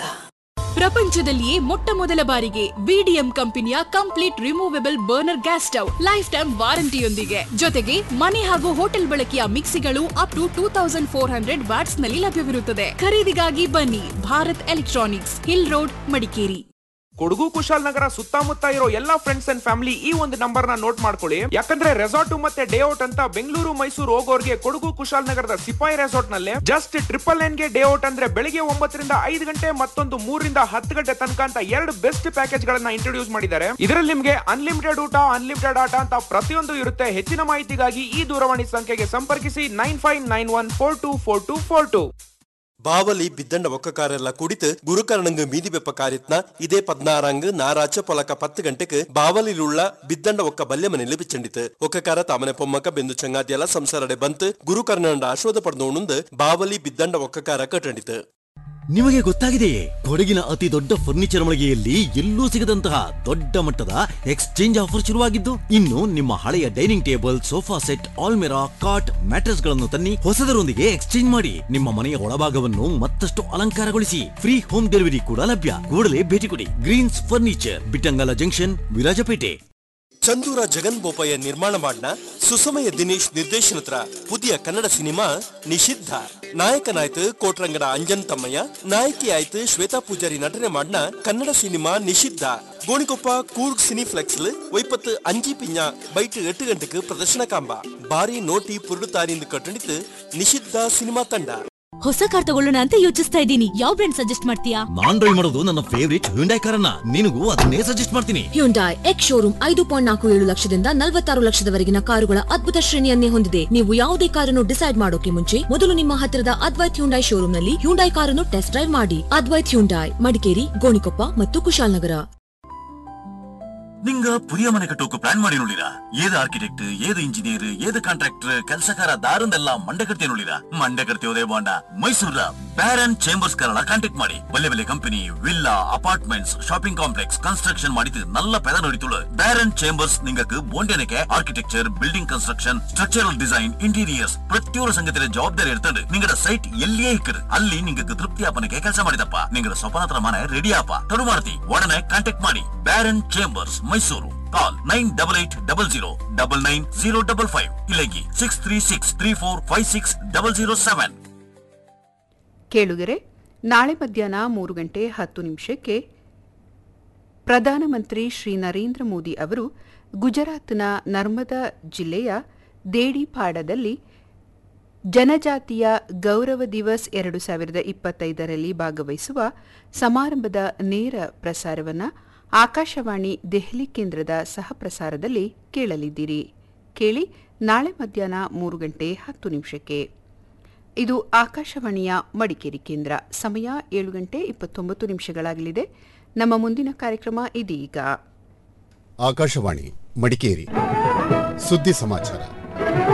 ಪ್ರಪಂಚದಲ್ಲಿಯೇ ಮೊಟ್ಟ ಮೊದಲ ಬಾರಿಗೆ ವಿಡಿಎಂ ಕಂಪನಿಯ complete removable burner gas stove life time ವಾರಂಟಿಯೊಂದಿಗೆ ಜೊತೆಗೆ ಮನೆ ಹಾಗೂ ಹೋಟೆಲ್ ಬಳಕೆಯ ಮಿಕ್ಸಿಗಳು up to two thousand four hundred watts ನಲ್ಲಿ ಲಭ್ಯವಿರುತ್ತದೆ ಖರೀದಿಗಾಗಿ ಬನ್ನಿ Bharat electronics hill road Madikeri Kodagu Kushalnagar ಸುತ್ತಮುತ್ತ ಇರೋ ಎಲ್ಲಾ ಫ್ರೆಂಡ್ಸ್ ಅಂಡ್ ಫ್ಯಾಮಿಲಿ ಈ ಒಂದು ನಂಬರ್ ನ ನೋಟ್ ಮಾಡ್ಕೊಳ್ಳಿ ಯಾಕಂದ್ರೆ ರೆಸಾರ್ಟ್ ಮತ್ತೆ ಡೇ ಔಟ್ ಅಂತ ಬೆಂಗಳೂರು ಮೈಸೂರು ಹೋಗೋರ್ಗೆ ಕೊಡಗು ಕುಶಾಲನಗರದ ಸಿಪಾಯಿ ರೆಸಾರ್ಟ್ ನಲ್ಲಿ ಜಸ್ಟ್ ಟ್ರಿಪಲ್ ನೈನ್ ಗೆ ಡೇ ಔಟ್ ಅಂದ್ರೆ ಬೆಳಿಗ್ಗೆ ಒಂಬತ್ತರಿಂದ ಐದು ಗಂಟೆ ಮತ್ತೊಂದು ಮೂರರಿಂದ ಹತ್ತು ಗಂಟೆ ತನಕ ಅಂತ ಎರಡು ಬೆಸ್ಟ್ ಪ್ಯಾಕೇಜ್ ಗಳನ್ನ ಇಂಟ್ರೊಡ್ಯೂಸ್ ಮಾಡಿದ್ದಾರೆ ಇದರಲ್ಲಿ ನಿಮ್ಗೆ ಅನ್ಲಿಮಿಟೆಡ್ ಊಟ ಅನ್ಲಿಮಿಟೆಡ್ ಆಟ ಅಂತ ಪ್ರತಿಯೊಂದು ಇರುತ್ತೆ ಹೆಚ್ಚಿನ ಮಾಹಿತಿಗಾಗಿ ಈ ದೂರವಾಣಿ ಸಂಖ್ಯೆಗೆ ಸಂಪರ್ಕಿಸಿ nine five nine one four two four two four two ಬಾವಲಿ ಬಿದ್ದಂಡ ಒಕ್ಕಕಾರೆಲ್ಲ ಕುಡಿತು ಗುರುಕರಣಂಗ್ ಮೀದಿ ಬೆಪ್ಪ ಕಾರ್ಯತ್ನ ಇದೇ ಪದ್ನಾರಂಗ್ ನಾರಾಚ ಪೊಲಕ ಪತ್ತು ಗಂಟೆಗೆ ಬಾವಲಿലുള്ള ಬಿದ್ದಂಡ ಒಕ್ಕ ಬಲ್ಯ ಮನೆಯಲ್ಲಿ ಬಿಚ್ಚಂಡಿತು ಒಕ್ಕಕಾರ ತಾಮನೆ ಪೊಮ್ಮಕ ಬೆಂದು ಚಂಗಾದಿಯಲ್ಲ ಸಂಸಾರಡೆ ಬಂತು ಗುರುಕರ್ಣಂಡ ಆಶ್ವಾದ ಪಡೆದೋಣುಂದು ಬಾವಲಿ ಬಿದ್ದಂಡ ಒಕ್ಕಕಾರ ಕಟ್ಟಂಡಿತು ನಿಮಗೆ ಗೊತ್ತಾಗಿದೆಯೇ ಕೊಡಗಿನ ಅತಿ ದೊಡ್ಡ ಫರ್ನಿಚರ್ ಮಳಿಗೆಯಲ್ಲಿ ಎಲ್ಲೂ ಸಿಗದಂತಹ ದೊಡ್ಡ ಮಟ್ಟದ ಎಕ್ಸ್ಚೇಂಜ್ ಆಫರ್ ಶುರುವಾಗಿದ್ದು ಇನ್ನು ನಿಮ್ಮ ಹಳೆಯ ಡೈನಿಂಗ್ ಟೇಬಲ್ ಸೋಫಾ ಸೆಟ್ ಆಲ್ಮೆರಾ ಕಾಟ್ ಮ್ಯಾಟ್ರೆಸ್ ಗಳನ್ನು ತನ್ನಿ ಹೊಸದರೊಂದಿಗೆ ಎಕ್ಸ್ಚೇಂಜ್ ಮಾಡಿ ನಿಮ್ಮ ಮನೆಯ ಒಳಭಾಗವನ್ನು ಮತ್ತಷ್ಟು ಅಲಂಕಾರಗೊಳಿಸಿ ಫ್ರೀ ಹೋಮ್ ಡೆಲಿವರಿ ಕೂಡ ಲಭ್ಯ ಕೂಡಲೇ ಭೇಟಿ ಕೊಡಿ greens furniture Bittangala junction Virajpet Chandura Jagan Bopaiah ನಿರ್ಮಾಣ ಮಾಡಿನ ಸುಸಮಯ ದಿನೇಶ್ ನಿರ್ದೇಶನತ್ರ ಪುದಿಯ ಕನ್ನಡ ಸಿನಿಮಾ ನಿಷಿದ್ಧ ನಾಯಕನಾಯ್ತು ಕೋಟ್ರಂಗಡ ಅಂಜನ್ ತಮ್ಮಯ್ಯ ನಾಯಕಿ ಆಯ್ತು ಶ್ವೇತಾ ಪೂಜಾರಿ ನಟನೆ ಮಾಡಿನ ಕನ್ನಡ ಸಿನಿಮಾ ನಿಷಿದ್ಧ ಗೋಣಿಕೊಪ್ಪ ಕೂರ್ಗ್ ಸಿನಿಫ್ಲೆಕ್ಸ್ ಒಯ್ಪತ್ತು ಅಂಜಿ ಪಿಂಜ ಬೈಟ್ ಎಟ್ಟು ಗಂಟೆಗೆ ಪ್ರದರ್ಶನ ಕಾಂಬ ಬಾರಿ ನೋಟಿ ಪುರುಡುತ್ತಾರಿಂದ ಕಟ್ಟಣಿತು ನಿಷಿದ್ಧ ಸಿನಿಮಾ ತಂಡ ಹೊಸ ಕಾರ್ ತಗೊಳ್ಳೋಣ ಅಂತ ಯೋಚಿಸ್ತಾ ಇದ್ದೀನಿ ಯಾವ ಬ್ರ್ಯಾಂಡ್ ಸಜೆಸ್ಟ್ ಮಾಡ್ತೀಯಾ ನಾನ್ ಡ್ರೈವ್ ಮಾಡೋದು ನನ್ನ ಫೇವರಿಟ್ ಹ್ಯುಂಡೈ ಕಾರನ್ನ ನಿನಗೂ ಅದನ್ನೇ ಸಜೆಸ್ಟ್ ಮಾಡ್ತೀನಿ ಹ್ಯುಂಡಾಯ್ ಎಕ್ಸ್ ಶೋರೂಮ್ ಐದು ಪಾಯಿಂಟ್ ನಾಲ್ಕು ಏಳು ಲಕ್ಷದಿಂದ ನಲವತ್ತಾರು ಲಕ್ಷದವರೆಗಿನ ಕಾರುಗಳ ಅದ್ಭುತ ಶ್ರೇಣಿಯನ್ನೇ ಹೊಂದಿದೆ ನೀವು ಯಾವುದೇ ಕಾರನ್ನು ಡಿಸೈಡ್ ಮಾಡೋಕೆ ಮುಂಚೆ ಮೊದಲು ನಿಮ್ಮ ಹತ್ತಿರದ ಅದ್ವೈತ್ ಹ್ಯುಂಡಾಯ್ ಶೋರೂಮ್ ನಲ್ಲಿ ಹ್ಯುಂಡಾಯ್ ಕಾರನ್ನು ಟೆಸ್ಟ್ ಡ್ರೈವ್ ಮಾಡಿ ಅದ್ವೈತ್ ಹ್ಯುಂಡಾಯ್ ಮಡಿಕೇರಿ ಗೋಣಿಕೊಪ್ಪ ಮತ್ತು ಕುಶಾಲನಗರ ನಿಂಗ ಪುರಿಯ ಮನೆ ಕಟ್ಟೋಕು ಪ್ಲಾನ್ ಮಾಡಿ ನೋಡಿರ ಏದ ಆರ್ಕಿಟೆಕ್ಟ್ ಏದ ಇಂಜಿನಿಯರ್ ಏದ ಕಾಂಟ್ರಾಕ್ಟರ್ ಕೆಲಸಕಾರ ದಾರಂದೆಲ್ಲ ಮಂಡೆ ಕಟ್ತಿ ನೋಡಿರ ಮಂಡೆ ಕಟ್ತಿಯೋದೇ ಬಾಂಡ ಮೈಸೂರ ಬ್ಯಾರನ್ ಚೇಂಬರ್ಸ್ ಕರಳ ಕಾಂಟ್ಯಾಕ್ಟ್ ಮಾಡಿ ಬಲ್ಲೆ ಬಲ್ಲೆ company villa apartments shopping complex construction ಮಾಡಿದ್ದು நல்ல பெத நடித்துள்ள பேரன் சேம்பர்ஸ் നിങ്ങൾക്ക് ബോണ്ടിയനಕ್ಕೆ architecture building construction structural design interiors ಪ್ರತಿಯೊಂದು ಸಂಗತಿಯ ಜವಾಬ್ದಾರಿ ಇರ್ತದೆ ನಿಂಗಡ ಸೈಟ್ ಎಲ್ಲಿಯೇ ಇಕ್ಕರು ಅಲ್ಲಿ ನಿಂಗಕ್ಕೆ ತೃಪ್ತಿ ಆಪನಕ್ಕೆ ಕೆಲಸ ಮಾಡಿದಪ್ಪ ನಿಂಗಡ ಸ್ವಪ್ನತ್ರ ಮನೆ ರೆಡಿ ಆಪ ತಡು ಮಾಡ್ತಿ ಒಡನೆ ಕಾಂಟ್ಯಾಕ್ಟ್ ಮಾಡಿ baron chambers Mysuru call nine double eight double zero double nine zero double five ಇಲ್ಲಗಿ six three six three four five six double zero seven ಕೇಳುಗರೆ ನಾಳೆ ಮಧ್ಯಾಹ್ನ ಮೂರು ಗಂಟೆ ಹತ್ತು ನಿಮಿಷಕ್ಕೆ ಪ್ರಧಾನಮಂತ್ರಿ ಶ್ರೀ ನರೇಂದ್ರ ಮೋದಿ ಅವರು ಗುಜರಾತ್ನ ನರ್ಮದಾ ಜಿಲ್ಲೆಯ ದೇಡಿಪಾಡದಲ್ಲಿ ಜನಜಾತಿಯ ಗೌರವ ದಿವಸ್ ಎರಡು ಸಾವಿರದ ಇಪ್ಪತ್ತೈದರಲ್ಲಿ ಭಾಗವಹಿಸುವ ಸಮಾರಂಭದ ನೇರ ಪ್ರಸಾರವನ್ನು ಆಕಾಶವಾಣಿ ದೆಹಲಿ ಕೇಂದ್ರದ ಸಹಪ್ರಸಾರದಲ್ಲಿ ಕೇಳಲಿದ್ದೀರಿ ಕೇಳಿ ನಾಳೆ ಮಧ್ಯಾಹ್ನ ಮೂರು ಗಂಟೆ ಹತ್ತು ನಿಮಿಷಕ್ಕೆ ಇದು ಆಕಾಶವಾಣಿಯ ಮಡಿಕೇರಿ ಕೇಂದ್ರ ಸಮಯ ಏಳು ಗಂಟೆ ಇಪ್ಪತ್ತೊಂಬತ್ತು ನಿಮಿಷಗಳಾಗಲಿದೆ ನಮ್ಮ ಮುಂದಿನ ಕಾರ್ಯಕ್ರಮ ಇದೀಗ ಆಕಾಶವಾಣಿ ಮಡಿಕೇರಿ ಸುದ್ದಿ ಸಮಾಚಾರ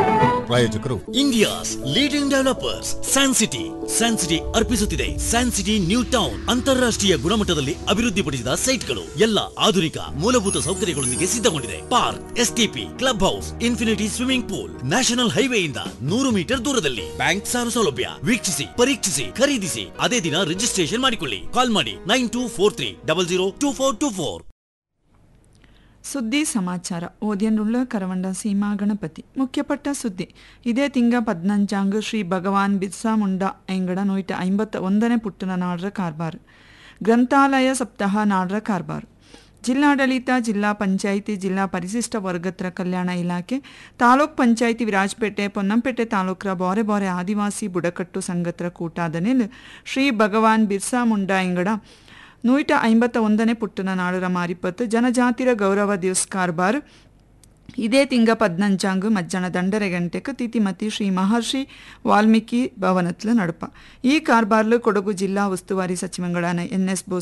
ಪ್ರಾಯೋಜಕರು India's leading developers san city san city ಅರ್ಪಿಸುತ್ತಿದೆ ಸ್ಯಾನ್ ಸಿಟಿ ನ್ಯೂ ಟೌನ್ ಅಂತಾರಾಷ್ಟ್ರೀಯ ಗುಣಮಟ್ಟದಲ್ಲಿ ಅಭಿವೃದ್ಧಿಪಡಿಸಿದ ಸೈಟ್ಗಳು ಎಲ್ಲ ಆಧುನಿಕ ಮೂಲಭೂತ ಸೌಕರ್ಯಗಳೊಂದಿಗೆ ಸಿದ್ಧಗೊಂಡಿದೆ park STP club house infinity swimming pool national ಹೈವೇಯಿಂದ ನೂರು ಮೀಟರ್ ದೂರದಲ್ಲಿ ಬ್ಯಾಂಕ್ ಸಾಲ ಸೌಲಭ್ಯ ವೀಕ್ಷಿಸಿ ಪರೀಕ್ಷಿಸಿ ಖರೀದಿಸಿ ಅದೇ ದಿನ ರಿಜಿಸ್ಟ್ರೇಷನ್ ಮಾಡಿಕೊಳ್ಳಿ ಕಾಲ್ ಮಾಡಿ nine two four three double zero two four two four ಸುದ್ದಿ ಸಮಾಚಾರ ಓದಿಯನ್ನುಳ್ಳ ಕರವಂಡ ಸೀಮಾ ಗಣಪತಿ ಮುಖ್ಯಪಟ್ಟ ಸುದ್ದಿ ಇದೇ ತಿಂಗ ಪದ್ನಂಚಾಂಗ್ ಶ್ರೀ ಭಗವಾನ್ ಬಿರ್ಸಾ ಮುಂಡಾ ಎಂಗಡ ನೂಟ ಐಂಬತ್ತ ಒಂದನೇ ಪುಟ್ಟನ ನಾಡ್ರ ಕಾರ್ಬಾರ್ ಗ್ರಂಥಾಲಯ ಸಪ್ತಾಹ ನಾಡ್ರ ಕಾರ್ಬಾರ್ ಜಿಲ್ಲಾಡಳಿತ ಜಿಲ್ಲಾ ಪಂಚಾಯಿತಿ ಜಿಲ್ಲಾ ಪರಿಶಿಷ್ಟ ವರ್ಗತ್ರ ಕಲ್ಯಾಣ ಇಲಾಖೆ ತಾಲೂಕ್ ಪಂಚಾಯಿತಿ ವಿರಾಜಪೇಟೆ ಪೊನ್ನಂಪೇಟೆ ತಾಲೂಕರ ಬಾರೆ ಬಾರೆ ಆದಿವಾಸಿ ಬುಡಕಟ್ಟು ಸಂಘತ್ರ ಕೂಟಾದ ನೆಲ್ ಶ್ರೀ ಭಗವಾನ್ ಬಿರ್ಸಾ ಮುಂಡಾ ಎಂಗಡ ನೂಟ ಐಂಬತ್ತ ಒಂದನೇ ಪುಟ್ಟನ ನಾಡರ ಮಾರಿಪತ್ತು ಜನಜಾತಿರ ಗೌರವ ದಿವಸ್ ಕಾರ್ಬಾರ್ ಇದೇ ತಿಂಗ ಪದ್ನಂಚಾಂಗ್ ಮಜ್ಜನ ದಂಡರೆ ಗಂಟೆಗೆ ತಿತಿಮತಿ ಶ್ರೀ ಮಹರ್ಷಿ ವಾಲ್ಮೀಕಿ ಭವನತ್ಲು ನಡಪ ಈ ಕಾರ್ಬಾರ್ಲು ಕೊಡಗು ಜಿಲ್ಲಾ ಉಸ್ತುವಾರಿ ಸಚಿವಗಳಾன ಎನ್ ಎಸ್ ಬೋಸ್